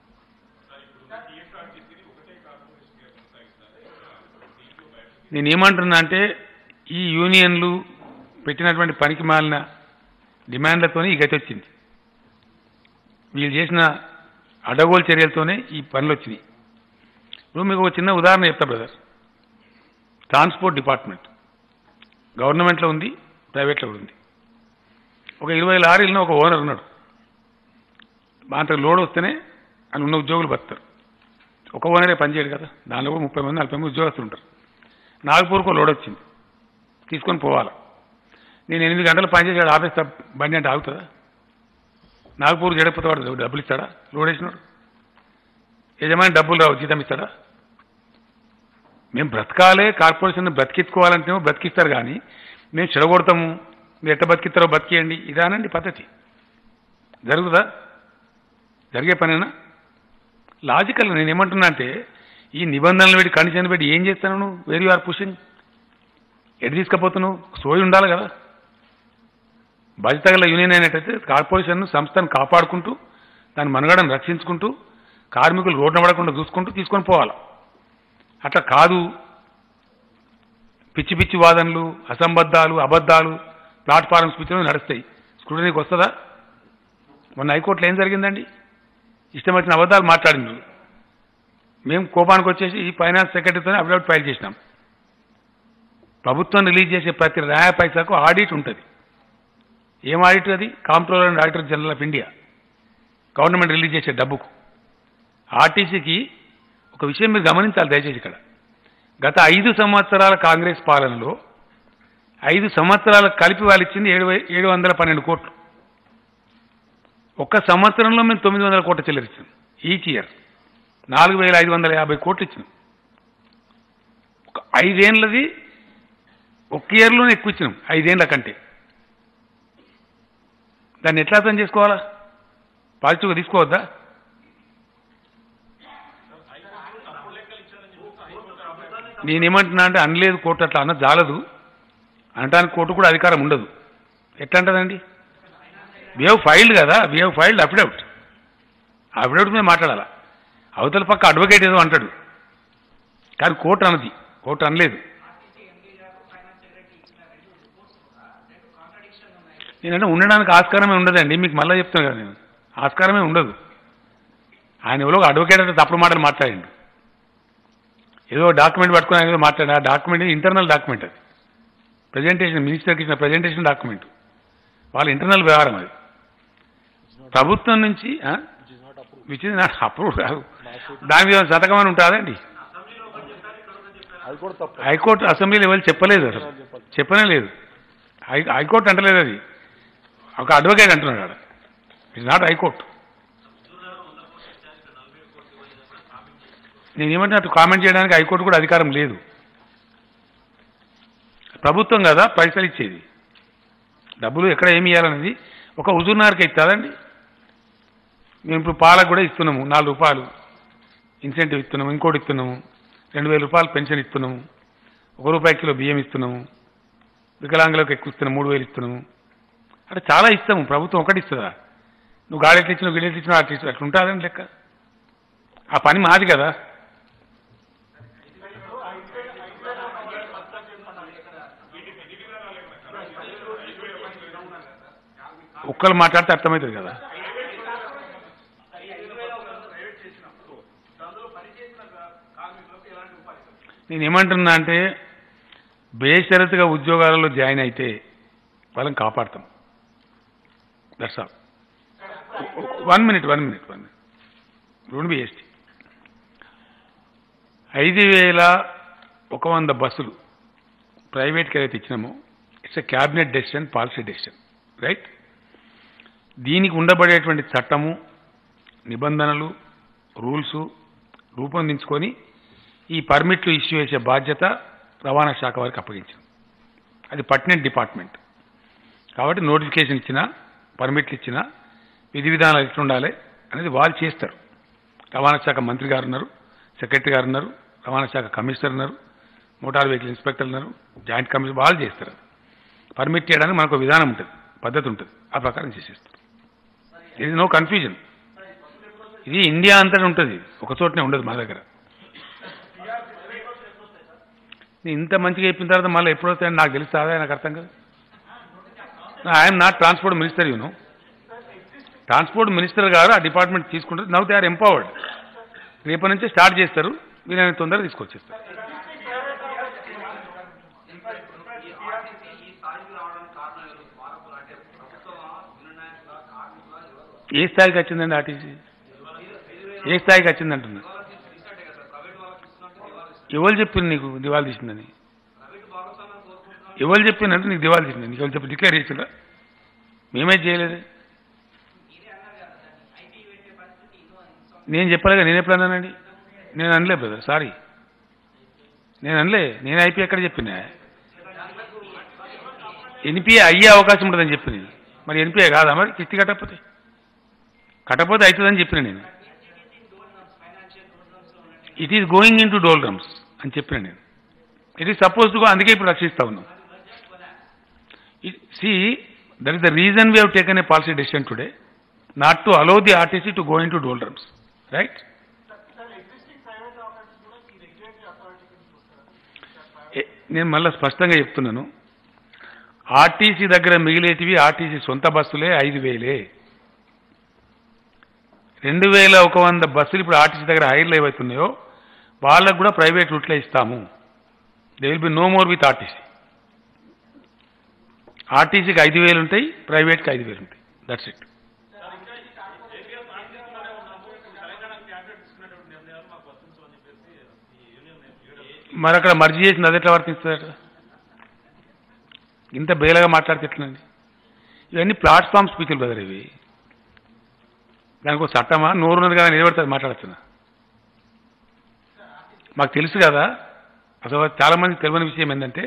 నేను ఏమంటున్నా అంటే ఈ యూనియన్లు పెట్టినటువంటి పనికి మాలిన డిమాండ్లతోనే ఈ గతి వచ్చింది వీళ్ళు చేసిన అడగోలు చర్యలతోనే ఈ పనులు వచ్చినాయి ఇప్పుడు మీకు ఒక చిన్న ఉదాహరణ చెప్తా బ్రదర్ ట్రాన్స్పోర్ట్ డిపార్ట్మెంట్ గవర్నమెంట్లో ఉంది ప్రైవేట్లో కూడా ఉంది ఒక ఇరవై లారీలను ఒక ఓనర్ ఉన్నాడు అంత లోడ్ వస్తేనే అని ఉన్న ఉద్యోగులు బతారు ఒక ఓనరే పనిచేయడు కదా దానిలో కూడా ముప్పై మంది నలభై మంది ఉద్యోగస్తులు ఉంటారు నాగపూర్కు లోడ్ వచ్చింది తీసుకొని పోవాలి నేను ఎనిమిది గంటలు పనిచేసాడు ఆపేస్తా బండి అంటే ఆగుతుందా నాగపూర్ జడకపోతే వాడు డబ్బులు ఇస్తాడా లోడ్ వేసినాడు యజమాని డబ్బులు రావు జీతం ఇస్తాడా మేము బ్రతకాలే కార్పొరేషన్ బ్రతికించుకోవాలంటే బ్రతికిస్తారు కానీ మేము చెడగొడతాము మీరు ఎట్ట బతికిస్తారో బతికేయండి ఇదానండి పద్ధతి జరుగుతుందా జరిగే పనేనా లాజికల్ నేను ఏమంటున్నా అంటే ఈ నిబంధనలు పెట్టి కండిషన్ పెట్టి ఏం చేస్తాను నువ్వు వేరు ఆర్ పుషింగ్ ఎటు తీసుకుపోతున్నావు సోయి ఉండాలి కదా బాధ్యత గల యూనియన్ అయినట్టయితే కార్పొరేషన్ సంస్థను కాపాడుకుంటూ దాని మనుగడను రక్షించుకుంటూ కార్మికులు రోడ్డు పడకుండా చూసుకుంటూ తీసుకొని పోవాలి అట్లా కాదు పిచ్చి పిచ్చి వాదనలు అసంబద్ధాలు అబద్ధాలు ప్లాట్ఫారం స్పీచ్లు నడుస్తాయి స్క్రూటనీకి వస్తుందా మొన్న హైకోర్టులో ఏం జరిగిందండి ఇష్టం వచ్చిన అబద్ధాలు మాట్లాడింది మేము కోపానికి వచ్చేసి ఈ ఫైనాన్స్ సెక్రటరీతో అఫిడవిట్ ఫైల్ చేసినాం ప్రభుత్వం రిలీజ్ చేసే ప్రతి న్యాయ పైసాకు ఆడిట్ ఉంటుంది ఏం ఆడిట్ అది comptroller and auditor general of India government release చేసే డబ్బుకు ఆర్టీసీకి ఒక విషయం మీరు గమనించాలి దయచేసి ఇక్కడ గత ఐదు సంవత్సరాల కాంగ్రెస్ పాలనలో ఐదు సంవత్సరాలకు కలిపి వాళ్ళు ఇచ్చింది ఏడు వై- ఏడు వందల పన్నెండు కోట్లు ఒక్క సంవత్సరంలో మేము తొమ్మిది వందల కోట్ల చెల్లించాం ఈచ్ ఇయర్ నాలుగు వేల ఐదు వందల యాభై కోట్లు ఇచ్చినాం ఒక ఐదేళ్లది ఒక్క ఇయర్లోనే ఎక్కువ ఇచ్చినాం ఐదేళ్ల కంటే దాన్ని ఎట్లా అర్థం చేసుకోవాలా పాజిటివ్గా తీసుకోవద్దా నేనేమంటున్నా అంటే అనలేదు కోర్టు అట్లా అన్న జాలదు అనటానికి కోర్టు కూడా అధికారం ఉండదు ఎట్లా అంటదండి వి హెవ్ ఫైల్డ్ కదా we have filed affidavit affidavit మీద మాట్లాడాలా అవతల పక్క అడ్వకేట్ ఏదో అంటాడు కానీ కోర్టు అన్నది కోర్టు అనలేదు నేనంటే ఉండడానికి ఆస్కారమే ఉండదండి మీకు మళ్ళీ చెప్తాను కదా నేను ఆస్కారమే ఉండదు ఆయన ఎవరో అడ్వకేట్ అంటే తప్పుడు మాటలు మాట్లాడండి ఏదో డాక్యుమెంట్ పట్టుకుని ఆయన ఏదో మాట్లాడి ఆ డాక్యుమెంట్ ఇంటర్నల్ డాక్యుమెంట్ అది ప్రజెంటేషన్ మినిస్టర్కి ఇచ్చిన ప్రజెంటేషన్ డాక్యుమెంట్ వాళ్ళ ఇంటర్నల్ వ్యవహారం అది ప్రభుత్వం నుంచి విచ్ ఇస్ నాట్ అప్రూవ్ కాదు దాని మీద శతకం అని ఉంటుందండి హైకోర్టు అసెంబ్లీ లెవెల్ చెప్పలేదు అసలు చెప్పనే లేదు హై హైకోర్టు అంటలేదు అది ఒక అడ్వకేట్ అంటున్నాడు ఆడ ఇట్స్ నాట్ హైకోర్టు నేను ఏమంటే అటు కామెంట్ చేయడానికి హైకోర్టు కూడా అధికారం లేదు ప్రభుత్వం కదా పైసలు ఇచ్చేది డబ్బులు ఎక్కడ ఏమి ఇవ్వాలనేది ఒక హుజూర్నార్కి ఇస్తుందండి మేము ఇప్పుడు పాలకు కూడా ఇస్తున్నాము నాలుగు రూపాయలు ఇన్సెంటివ్ ఇస్తున్నాము ఇంకోటి ఇస్తున్నాము రెండు వేల రూపాయలు పెన్షన్ ఇస్తున్నాము ఒక రూపాయి కిలో బియ్యం ఇస్తున్నాము వికలాంగులకు ఎక్కువ ఇస్తున్నాము మూడు వేలు ఇస్తున్నాము అంటే చాలా ఇస్తాము ప్రభుత్వం ఒకటి ఇస్తుందా నువ్వు గాడి ఎట్లా ఇచ్చినావు గిడి ఎట్లా ఇచ్చినావు అట్లా ఇచ్చినావు అట్లా ఉంటుందని లెక్క ఆ పని మాది కదా ఒక్కరు మాట్లాడితే అర్థమవుతుంది కదా నేను ఏమంటున్నా అంటే బేషరతుగా ఉద్యోగాలలో జాయిన్ అయితే వాళ్ళని కాపాడతాం that's all one minute one minute one minute రెండు బిఎస్టీ ఐదు వేల ఒక వంద బస్సులు ప్రైవేట్కి ఏదైతే ఇచ్చినామో it's a cabinet decision policy decision right దీనికి ఉండబడేటువంటి చట్టము నిబంధనలు రూల్స్ రూపొందించుకొని ఈ పర్మిట్లు ఇష్యూ చేసే బాధ్యత రవాణా శాఖ వారికి అప్పగించింది అది పర్టినెంట్ డిపార్ట్మెంట్ కాబట్టి నోటిఫికేషన్ ఇచ్చినా పర్మిట్లు ఇచ్చినా విధి విధానాలు ఎట్లా ఉండాలి అనేది వాళ్ళు చేస్తారు రవాణా శాఖ మంత్రి గారు ఉన్నారు సెక్రటరీ గారు ఉన్నారు రవాణా శాఖ కమిషనర్ ఉన్నారు మోటార్ వెహికల్ ఇన్స్పెక్టర్ ఉన్నారు జాయింట్ కమిషనర్ వాళ్ళు చేస్తారు పర్మిట్ చేయడానికి మనకు ఒక విధానం ఉంటుంది పద్ధతి ఉంటుంది ఆ ప్రకారం చేసేస్తారు ఇది నో కన్ఫ్యూజన్ ఇది ఇండియా అంతటా ఉంటుంది ఒక చోటనే ఉండదు మా దగ్గర నేను ఇంత మంచిగా చెప్పిన తర్వాత మళ్ళీ ఎప్పుడు వస్తాయని నాకు తెలుస్తుందా నాకు అర్థం కాదు ఐఎమ్ నాట్ ట్రాన్స్పోర్ట్ మినిస్టర్ యూను ట్రాన్స్పోర్ట్ మినిస్టర్ గారు ఆ డిపార్ట్మెంట్ తీసుకుంటారు నవ్ దే ఆర్ ఎంపవర్డ్ రేపటి నుంచి స్టార్ట్ చేస్తారు వీలైన తొందరగా తీసుకొచ్చేస్తారు ఏ స్థాయికి వచ్చిందండి ఆర్టీసీ ఏ స్థాయికి వచ్చింది అంటున్నా ఎవరు చెప్పింది నీకు దివాళి తీసిందని ఎవరు చెప్పిందంటే నీకు దివాళి తీసింది నీకు ఎవరు చెప్పి డిక్లేర్ చేసిందా మేమే చేయలేదు నేను చెప్పలేగా నేను ఎప్పుడు అన్నానండి నేను అనలే బ్రదర్ సారీ నేను అనలే నేను ఐపీ ఎక్కడ చెప్పినా ఎన్పిఏ అయ్యే అవకాశం ఉంటుందని చెప్పింది మరి ఎన్పిఏ కాదా మరి కిస్తి కట్టకపోతే కట్టకపోతే అవుతుందని చెప్పిన నేను it is going into doldrums అని చెప్పిన నేను ఇట్ ఈస్ సపోజ్ గా అందుకే ఇప్పుడు రక్షిస్తా ఉన్నాం see that is the reason we have taken a policy decision today not to allow the RTC to go into doldrums right నేను మళ్ళీ స్పష్టంగా చెప్తున్నాను ఆర్టీసీ దగ్గర మిగిలేటివి ఆర్టీసీ సొంత బస్సులే ఐదు వేలే రెండు వేల ఒక వంద బస్సులు ఇప్పుడు ఆర్టీసీ దగ్గర హైర్లు ఏవైతున్నాయో వాళ్ళకు కూడా ప్రైవేట్ రూట్లో ఇస్తాము they will be no more with RTC ఆర్టీసీకి ఐదు వేలు ఉంటాయి ప్రైవేట్కి ఐదు వేలు ఉంటాయి దట్స్ ఇట్ మరి అక్కడ మర్జీ చేసింది అది ఎట్లా వర్తిస్తుంది ఇంత బేలగా మాట్లాడితే ఎట్లండి ఇవన్నీ ప్లాట్ఫామ్ స్పీచ్లు బ్రదర్ ఇవి దానికి ఒక చట్టమా నోరున్నది కదా నిలబడుతుంది మాట్లాడుతున్నా మాకు తెలుసు కదా అసలు చాలా మంది తెలియని విషయం ఏంటంటే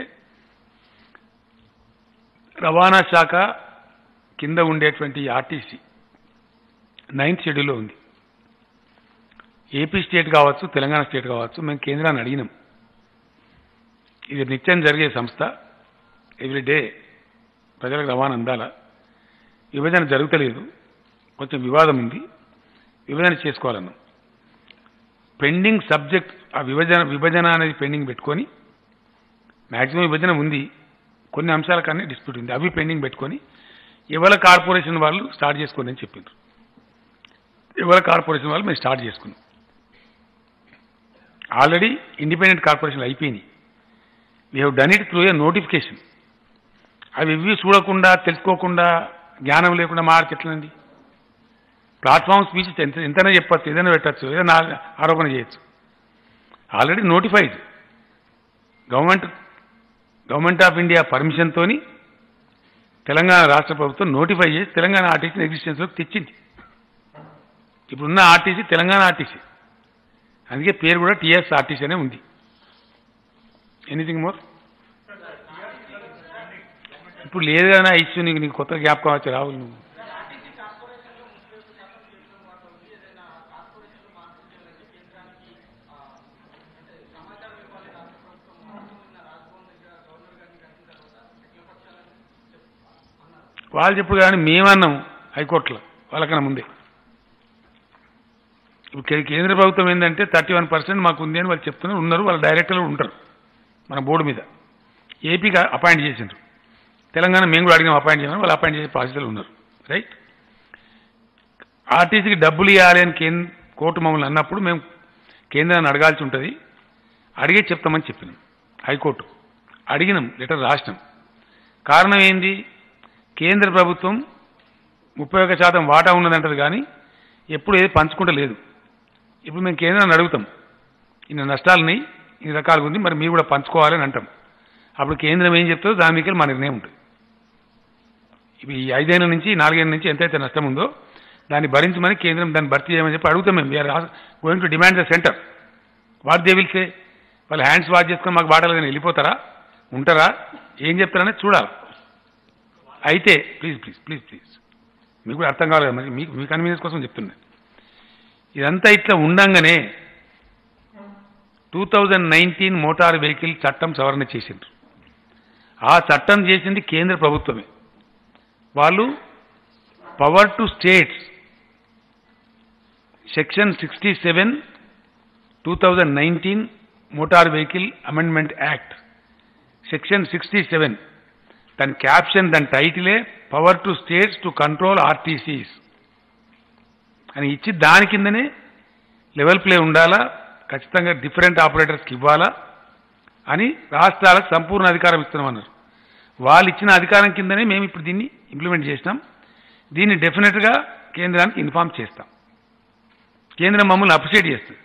రవాణా శాఖ కింద ఉండేటువంటి ఆర్టీసీ నైన్త్ షెడ్యూల్లో ఉంది ఏపీ స్టేట్ కావచ్చు తెలంగాణ స్టేట్ కావచ్చు మేము కేంద్రాన్ని అడిగినాం ఇది నిత్యం జరిగే సంస్థ ఎవ్రీ డే ప్రజలకు రవాణా అందాల విభజన జరుగుతలేదు కొంచెం వివాదం ఉంది విభజన చేసుకోవాలన్నాం పెండింగ్ సబ్జెక్ట్ ఆ విభజన విభజన అనేది పెండింగ్ పెట్టుకొని మ్యాక్సిమం విభజన ఉంది కొన్ని అంశాల కానీ డిస్ప్యూట్ ఉంది అవి పెండింగ్ పెట్టుకొని ఎవరి కార్పొరేషన్ వాళ్ళు స్టార్ట్ చేసుకోండి అని చెప్పిండ్రు ఎవరి కార్పొరేషన్ వాళ్ళు మేము స్టార్ట్ చేసుకున్నాం ఆల్రెడీ ఇండిపెండెంట్ కార్పొరేషన్లు అయిపోయినాయి we have done it through a notification అవి ఇవి చూడకుండా తెలుసుకోకుండా జ్ఞానం లేకుండా మాట్లాడండి ప్లాట్ఫామ్ స్పీచ్ ఎంత ఎంతైనా చెప్పచ్చు ఏదైనా పెట్టచ్చు ఏదైనా ఆరోపణ చేయొచ్చు already notified government government of India పర్మిషన్తోని తెలంగాణ రాష్ట్ర ప్రభుత్వం నోటిఫై చేసి తెలంగాణ ఆర్టీసీని ఎగ్జిస్టెన్స్లోకి తెచ్చింది ఇప్పుడున్న ఆర్టీసీ తెలంగాణ ఆర్టీసీ అందుకే పేరు కూడా టీఎస్ ఆర్టీసీ అనే ఉంది ఎనీథింగ్ మోర్ ఇప్పుడు లేదు కదా ఇష్యూ నీకు నీకు కొత్త జ్ఞాపకం వచ్చి రావులు నువ్వు వాళ్ళు చెప్పుడు కానీ మేమన్నాం హైకోర్టులో వాళ్ళకన్నా ముందే ఇప్పుడు కే- కేంద్ర ప్రభుత్వం ఏంటంటే థర్టీ వన్ పర్సెంట్ మాకు ఉంది అని వాళ్ళు చెప్తున్నారు ఉన్నారు వాళ్ళ డైరెక్టర్లు ఉంటారు మన బోర్డు మీద ఏపీకి అపాయింట్ చేసిండ్రు తెలంగాణ మేము కూడా అడిగాం అపాయింట్ చేయమని వాళ్ళు అపాయింట్ చేసే ప్రాసెస్లో ఉన్నారు రైట్ ఆర్టీసీకి డబ్బులు ఇవ్వాలి అని కేంద్ర కోర్టు మమ్మల్ని అన్నప్పుడు మేము కేంద్రాన్ని అడగాల్సి ఉంటుంది అడిగే చెప్తామని చెప్పినాం హైకోర్టు అడిగినాం లెటర్ రాసినాం కారణం ఏంది కేంద్ర ప్రభుత్వం ముప్పై ఒక్క శాతం వాటా ఉన్నదంటది కానీ ఎప్పుడు ఏది పంచుకుంటలేదు ఇప్పుడు మేము కేంద్రాన్ని అడుగుతాం ఇన్ని నష్టాలని ఇన్ని రకాలుగా ఉంది మరి మీరు కూడా పంచుకోవాలని అంటాం అప్పుడు కేంద్రం ఏం చెప్తుందో దాని మీద మా నిర్ణయం ఉంటుంది ఇప్పుడు ఈ ఐదేళ్ళ నుంచి నాలుగేళ్ళ నుంచి ఎంతైతే నష్టం ఉందో దాన్ని భరించమని కేంద్రం దాన్ని భర్తీ చేయమని చెప్పి అడుగుతాం మేము we're going to demand the centre what they will say వాళ్ళు హ్యాండ్స్ వాష్ చేసుకొని మాకు బాటలు కానీ వెళ్ళిపోతారా ఉంటారా ఏం చెప్తారనేది చూడాలి అయితే ప్లీజ్ ప్లీజ్ ప్లీజ్ ప్లీజ్ మీకు కూడా అర్థం కావాలి కదా మరి మీకు మీ కన్వీనియన్స్ కోసం చెప్తున్నా ఇదంతా ఇట్లా ఉండంగానే two thousand nineteen motor vehicle చట్టం సవరణ చేసిండ్రు ఆ చట్టం చేసింది కేంద్ర ప్రభుత్వమే వాళ్ళు power to states section sixty seven two thousand nineteen motor vehicle amendment act section sixty seven దాని క్యాప్షన్ దాని టైటిలే power to states to control RTCs అని ఇచ్చి దాని కిందనే లెవెల్ ప్లే ఉండాలా ఖచ్చితంగా డిఫరెంట్ ఆపరేటర్స్కి ఇవ్వాలా అని రాష్ట్రాలకు సంపూర్ణ అధికారం ఇస్తున్నామన్నారు వాళ్ళు ఇచ్చిన అధికారం కిందనే మేము ఇప్పుడు దీన్ని ఇంప్లిమెంట్ చేసినాం దీన్ని డెఫినెట్గా కేంద్రానికి ఇన్ఫార్మ్ చేస్తాం కేంద్రం మమ్మల్ని అప్రిషియేట్ చేస్తుంది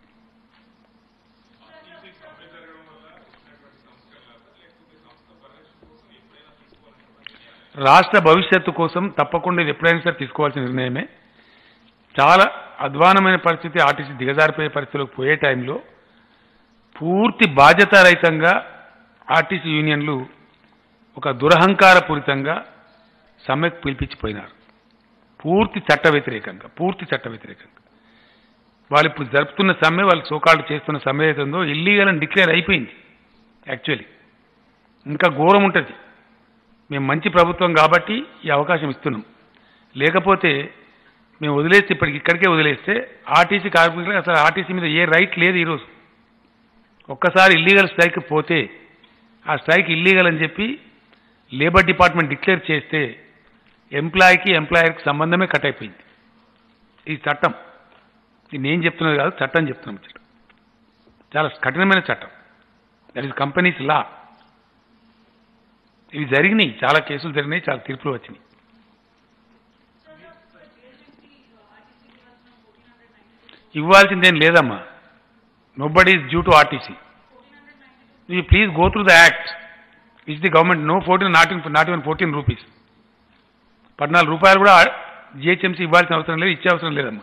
రాష్ట్ర భవిష్యత్తు కోసం తప్పకుండా ఇది ఎప్పుడైనా సరే తీసుకోవాల్సిన నిర్ణయమే చాలా అధ్వానమైన పరిస్థితి ఆర్టీసీ దిగజారిపోయే పరిస్థితిలోకి పోయే టైంలో పూర్తి బాధ్యతారహితంగా ఆర్టీసీ యూనియన్లు ఒక దురహంకారపూరితంగా సమ్మెకు పిలిపించిపోయినారు పూర్తి చట్ట వ్యతిరేకంగా పూర్తి చట్ట వ్యతిరేకంగా వాళ్ళు ఇప్పుడు జరుపుతున్న సమ్మె వాళ్ళు సోకాళ్ళు చేస్తున్న సమ్మె ఏదైతే ఉందో ఇల్లీగల్ అని డిక్లేర్ అయిపోయింది యాక్చువల్లీ ఇంకా ఘోరం ఉంటుంది మేము మంచి ప్రభుత్వం కాబట్టి ఈ అవకాశం ఇస్తున్నాం లేకపోతే మేము వదిలేస్తే ఇప్పటికి ఇక్కడికే వదిలేస్తే ఆర్టీసీ కార్మికులకు అసలు ఆర్టీసీ మీద ఏ రైట్ లేదు ఈరోజు ఒక్కసారి ఇల్లీగల్ స్ట్రైక్ పోతే ఆ స్ట్రైక్ ఇల్లీగల్ అని చెప్పి లేబర్ డిపార్ట్మెంట్ డిక్లేర్ చేస్తే ఎంప్లాయీకి ఎంప్లాయర్కి సంబంధమే కట్ అయిపోయింది ఇది చట్టం ఇది నేను చెప్తున్నది కాదు చట్టం చెప్తున్నాం చట్టం చాలా కఠినమైన చట్టం దట్ ఈస్ కంపెనీస్ లా ఇవి జరిగినాయి చాలా కేసులు జరిగినాయి చాలా తీర్పులు వచ్చినాయి ఇవ్వాల్సిందేం లేదమ్మా nobody is due to RTC you please go through the act is the government no fourteen not not even fourteen rupees పద్నాలుగు రూపాయలు కూడా జిహెచ్ఎంసీ ఇవ్వాల్సిన అవసరం లేదు ఇచ్చే అవసరం లేదమ్మా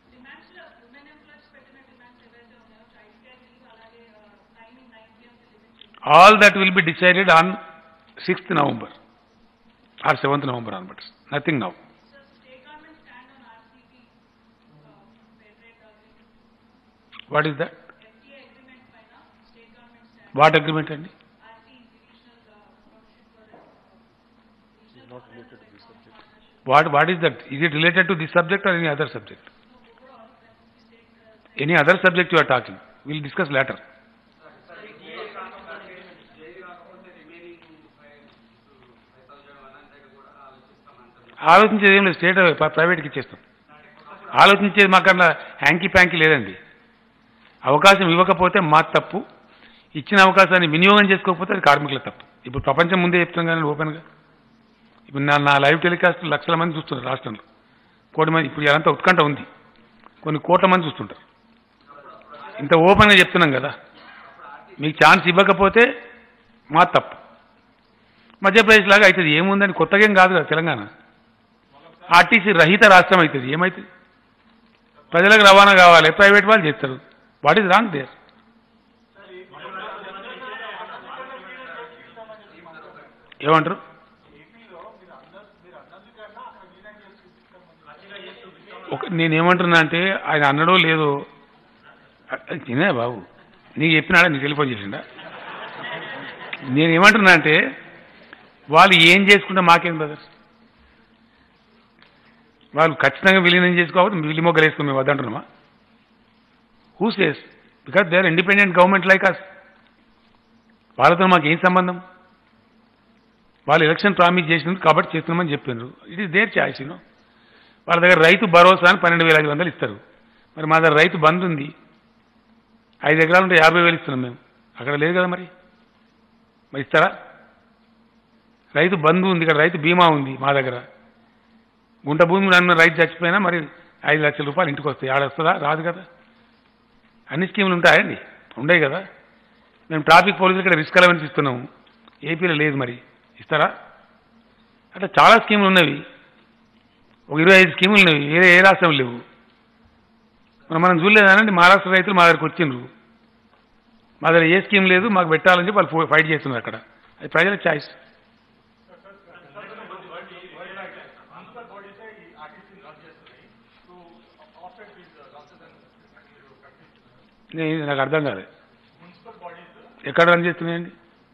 all that will be decided on sixth November or seventh November అనమాట nothing now what is that what agreement అండి what what is that is it related to this subject or any other subject any other subject you are talking will discuss later ఆలోచించేది ఏం లేదు state ప్రైవేట్కి ఇచ్చేస్తాం ఆలోచించేది మాకన్నా hanky panky లేదండి అవకాశం ఇవ్వకపోతే మా తప్పు ఇచ్చిన అవకాశాన్ని వినియోగం చేసుకోకపోతే అది కార్మికుల తప్పు ఇప్పుడు ప్రపంచం ముందే చెప్తున్నాం కానీ ఓపెన్గా ఇప్పుడు నా నా లైవ్ టెలికాస్ట్ లక్షల మంది చూస్తున్నారు రాష్ట్రంలో కోటి మంది ఇప్పుడు అదంతా ఉత్కంఠ ఉంది కొన్ని కోట్ల మంది చూస్తుంటారు ఇంత ఓపెన్గా చెప్తున్నాం కదా మీకు ఛాన్స్ ఇవ్వకపోతే మా తప్పు మధ్యప్రదేశ్ లాగా అవుతుంది ఏముందని కొత్తగా ఏం కాదు కదా తెలంగాణ ఆర్టీసీ రహిత రాష్ట్రం అవుతుంది ఏమవుతుంది ప్రజలకు రవాణా కావాలి ప్రైవేట్ వాళ్ళు చేస్తారు వాట్ ఈస్ రాంగ్ దేర్ ఏమంటారు ఒక నేనేమంటున్నా అంటే ఆయన అన్నడో లేదో అది తినే బాబు నీకు చెప్పినాడా నీకు టెలిఫోన్ చేసిండా నేనేమంటున్నా అంటే వాళ్ళు ఏం చేసుకుంటే మాకేం బ్రదర్ వాళ్ళు ఖచ్చితంగా విలీనం చేసుకోవాలి విలి మొగ్గలు వేసుకుని మేము వద్దంటున్నామా who says because they are independent government like us వాళ్ళతో మాకు ఏం సంబంధం వాళ్ళు ఎలక్షన్ ప్రామిస్ చేసినందుకు కాబట్టి చేస్తున్నామని చెప్పినారు it is their choice you know వాళ్ళ దగ్గర రైతు భరోసా అని పన్నెండు వేల ఐదు వందలు ఇస్తారు మరి మా దగ్గర రైతు బంద్ ఉంది ఐదు ఎకరాలు ఉంటే యాభై వేలు ఇస్తున్నాం మేము అక్కడ లేదు కదా మరి మరి ఇస్తారా రైతు బంధు ఉంది ఇక్కడ రైతు బీమా ఉంది మా దగ్గర గుంట భూమి నన్ను రైతు చచ్చిపోయినా మరి ఐదు లక్షల రూపాయలు ఇంటికి వస్తాయి ఆడ వస్తుందా రాదు కదా అన్ని స్కీములు ఉంటాయండి ఉండవు కదా మేము ట్రాఫిక్ పోలీసులు ఇక్కడ రిస్క్ అలవెన్స్ ఇస్తున్నాము ఏపీలో లేదు మరి ఇస్తారా అట్లా చాలా స్కీములు ఉన్నవి ఒక ఇరవై ఐదు స్కీములు ఉన్నవి వేరే ఏ రాష్ట్రం లేవు మరి మనం చూడలేదానండి మహారాష్ట్ర రైతులు మా దగ్గరకు వచ్చిండ్రు మా దగ్గర ఏ స్కీమ్ లేదు మాకు పెట్టాలని చెప్పి వాళ్ళు ఫైట్ చేస్తున్నారు అక్కడ అది ప్రజల ఛాయిస్ నేను నాకు అర్థం కాలేదు ఎక్కడ రన్ చేస్తున్నాయండి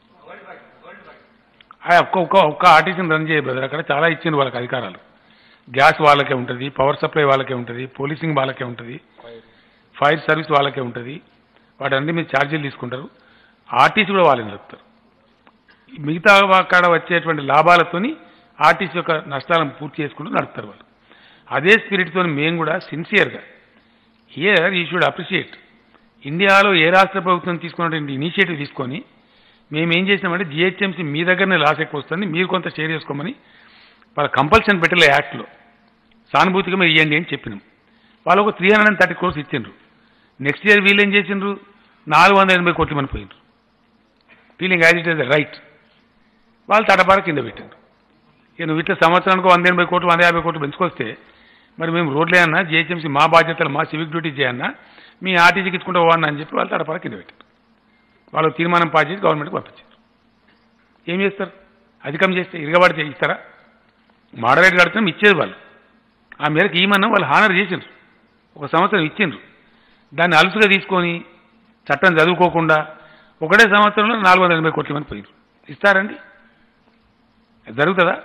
ఆ, ఒక్క ఒక్క ఒక్క ఆర్టీసీని రన్ చేయ బ్రదర్ అక్కడ చాలా ఇచ్చింది వాళ్ళకి అధికారాలు గ్యాస్ వాళ్ళకే ఉంటుంది పవర్ సప్లై వాళ్ళకే ఉంటుంది పోలీసింగ్ వాళ్ళకే ఉంటుంది ఫైర్ సర్వీస్ వాళ్ళకే ఉంటుంది వాటన్ని మీరు ఛార్జీలు తీసుకుంటారు ఆర్టీసీ కూడా వాళ్ళని నడుపుతారు మిగతా కాడ వచ్చేటువంటి లాభాలతోని ఆర్టీసీ యొక్క నష్టాలను పూర్తి చేసుకుంటూ నడుపుతారు వాళ్ళు అదే స్పిరిట్తో మేము కూడా సిన్సియర్గా హియర్ యూ షుడ్ అప్రిషియేట్ ఇండియాలో ఏ రాష్ట్ర ప్రభుత్వం తీసుకున్నటువంటి ఇనిషియేటివ్ తీసుకొని మేము ఏం చేసినామంటే జిహెచ్ఎంసీ మీ దగ్గరనే లాస్ ఎక్కువ వస్తుంది మీరు కొంత షేర్ చేసుకోమని వాళ్ళ కంపల్షన్ పెట్టలే యాక్ట్లో సానుభూతిగా మీరు ఇవ్వండి అని చెప్పినాం వాళ్ళు ఒక three hundred and thirty crores ఇచ్చిండ్రు నెక్స్ట్ ఇయర్ వీళ్ళు ఏం చేసిండ్రు నాలుగు వందల ఎనభై కోట్లు మన పోయిండ్రు feeling as it is right వాళ్ళు తటపార కింద పెట్టిండ్రు ఇక నువ్వు ఇట్లా సంవత్సరానికి వంద ఎనభై కోట్లు వంద యాభై కోట్లు పెంచుకొస్తే మరి మేము రోడ్లే అన్నా జిహెచ్ఎంసీ మా బాధ్యతలు మా సివిక్ డ్యూటీ చేయన్నా మీ ఆర్టీసీకి ఇచ్చుకుంటూ పోవన్నా అని చెప్పి వాళ్ళు తడపర కింద పెట్టారు వాళ్ళు తీర్మానం పాస్ చేసి గవర్నమెంట్కి పంపించారు ఏం చేస్తారు అధికం చేస్తే ఇరగబడితే ఇస్తారా మోడరేట్ కడుతున్నాం ఇచ్చేది వాళ్ళు ఆ మేరకు ఈమన్నా వాళ్ళు హానర్ చేసిండ్రు ఒక సంవత్సరం ఇచ్చిండ్రు దాన్ని అలుసుగా తీసుకొని చట్టం చదువుకోకుండా ఒకటే సంవత్సరంలో నాలుగు వందల ఎనభై కోట్ల మంది పోయినారు ఇస్తారండి జరుగుతుందా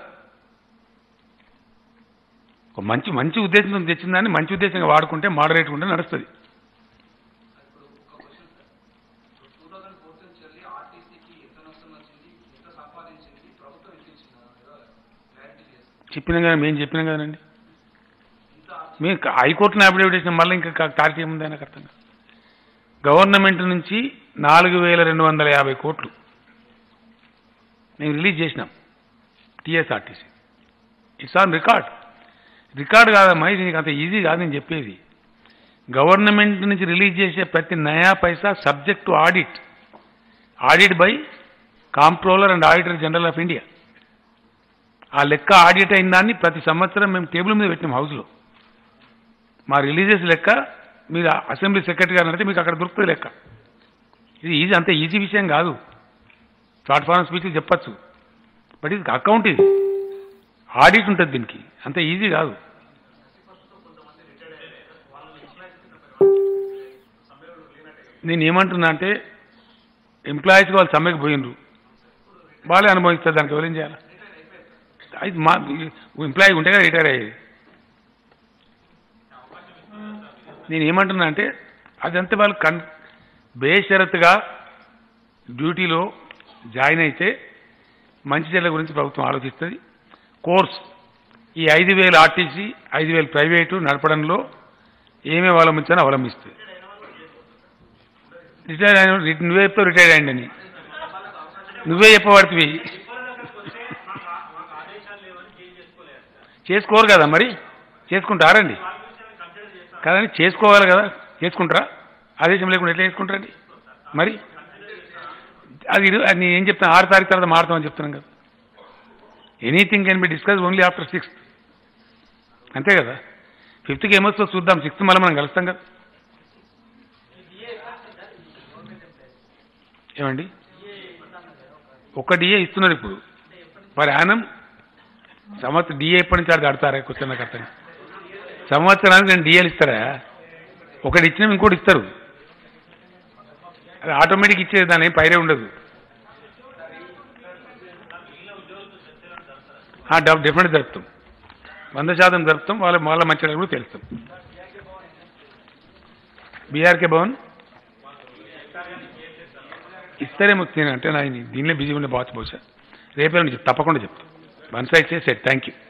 ఒక మంచి మంచి ఉద్దేశంతో తెచ్చిన దాన్ని మంచి ఉద్దేశంగా వాడుకుంటే మోడరేట్ ఉంటే నడుస్తుంది చెప్పినాం కదా మేము చెప్పినాం కదండి మేము హైకోర్టుని అఫిడవిట్ చేసిన మళ్ళీ ఇంకా క్లారిటీ ఏముంది ఆయనకు అర్థం కాదు. గవర్నమెంట్ నుంచి నాలుగు వేల రెండు వందల యాభై కోట్లు మేము రిలీజ్ చేసినాం TSRTC it's on record record కాదమ్మా ఇది నీకు అంత ఈజీ కాదు నేను చెప్పేది గవర్నమెంట్ నుంచి రిలీజ్ చేసే ప్రతి naya paisa subject to audit audit by comptroller and auditor general of India ఆ లెక్క ఆడిట్ అయిన దాన్ని ప్రతి సంవత్సరం మేము టేబుల్ మీద పెట్టినాం హౌస్లో మా రిలీజెస్ లెక్క మీరు అసెంబ్లీ సెక్రటరీ గారు అంటే మీకు అక్కడ దొరుకుతుంది లెక్క ఇది ఈజీ అంత ఈజీ విషయం కాదు షార్ట్ ఫారం స్పీచ్ చెప్పచ్చు బట్ ఇది అకౌంట్ ఇది ఆడిట్ ఉంటుంది దీనికి అంత ఈజీ కాదు నేను ఏమంటున్నా అంటే ఎంప్లాయీస్కి వాళ్ళు సమ్మెకి పోయినరు వాళ్ళే అనుభవిస్తారు దానికి ఎవరేం చేయాలి అది మా ఎంప్లాయీ ఉంటే కదా రిటైర్ అయ్యేది నేను ఏమంటున్నా అంటే అదంతా వాళ్ళు కన్ బేషరతుగా డ్యూటీలో జాయిన్ అయితే మంచి చెడ్ల గురించి ప్రభుత్వం ఆలోచిస్తుంది కోర్స్ ఈ ఐదు వేలు ఆర్టీసీ ఐదు వేలు ప్రైవేటు నడపడంలో ఏమేమి అవలంబించాలో అవలంబిస్తుంది రిటైర్ అయిన నువ్వే చెప్తావు రిటైర్ అయ్యండి అని నువ్వే చెప్పబడుతుంది చేసుకోరు కదా మరి చేసుకుంటారండి కదండి చేసుకోవాలి కదా చేసుకుంటారా ఆదేశం లేకుండా ఎట్లా చేసుకుంటారండి మరి అది ఇరు- అది నేను ఏం చెప్తాను ఆరు తారీఖు తర్వాత మారుతామని చెప్తున్నాను కదా anything can be discuss only after sixth అంతే కదా ఫిఫ్త్కి ఏమొస్తుందో చూద్దాం సిక్స్త్ మళ్ళీ మనం కలుస్తాం కదా ఏమండి ఒక్క డిఏ ఇస్తున్నారు ఇప్పుడు మరి యానం సంవత్సరం డిఏ ఎప్పటి నుంచి ఆడితే ఆడతారా కూర్చొని నాకు అర్థం కాదు. సంవత్సరానికి నేను డిఏలు ఇస్తారా ఒకటి ఇచ్చినా ఇంకోటి ఇస్తారు అది ఆటోమేటిక్ ఇచ్చేది దాని ఏం పైరే ఉండదు డెఫినెట్ జరుపుతాం వంద శాతం జరుపుతాం వాళ్ళ వాళ్ళ మంచి కూడా తెలుస్తాం బీఆర్కే భవన్ ఇస్తారేమో తిన అంటే నా దీనిలో బిజీ ఉండే బాచ్ బహుశా రేపే నుంచి తప్పకుండా చెప్తాం వన్ సైడ్ చేసి థ్యాంక్ యూ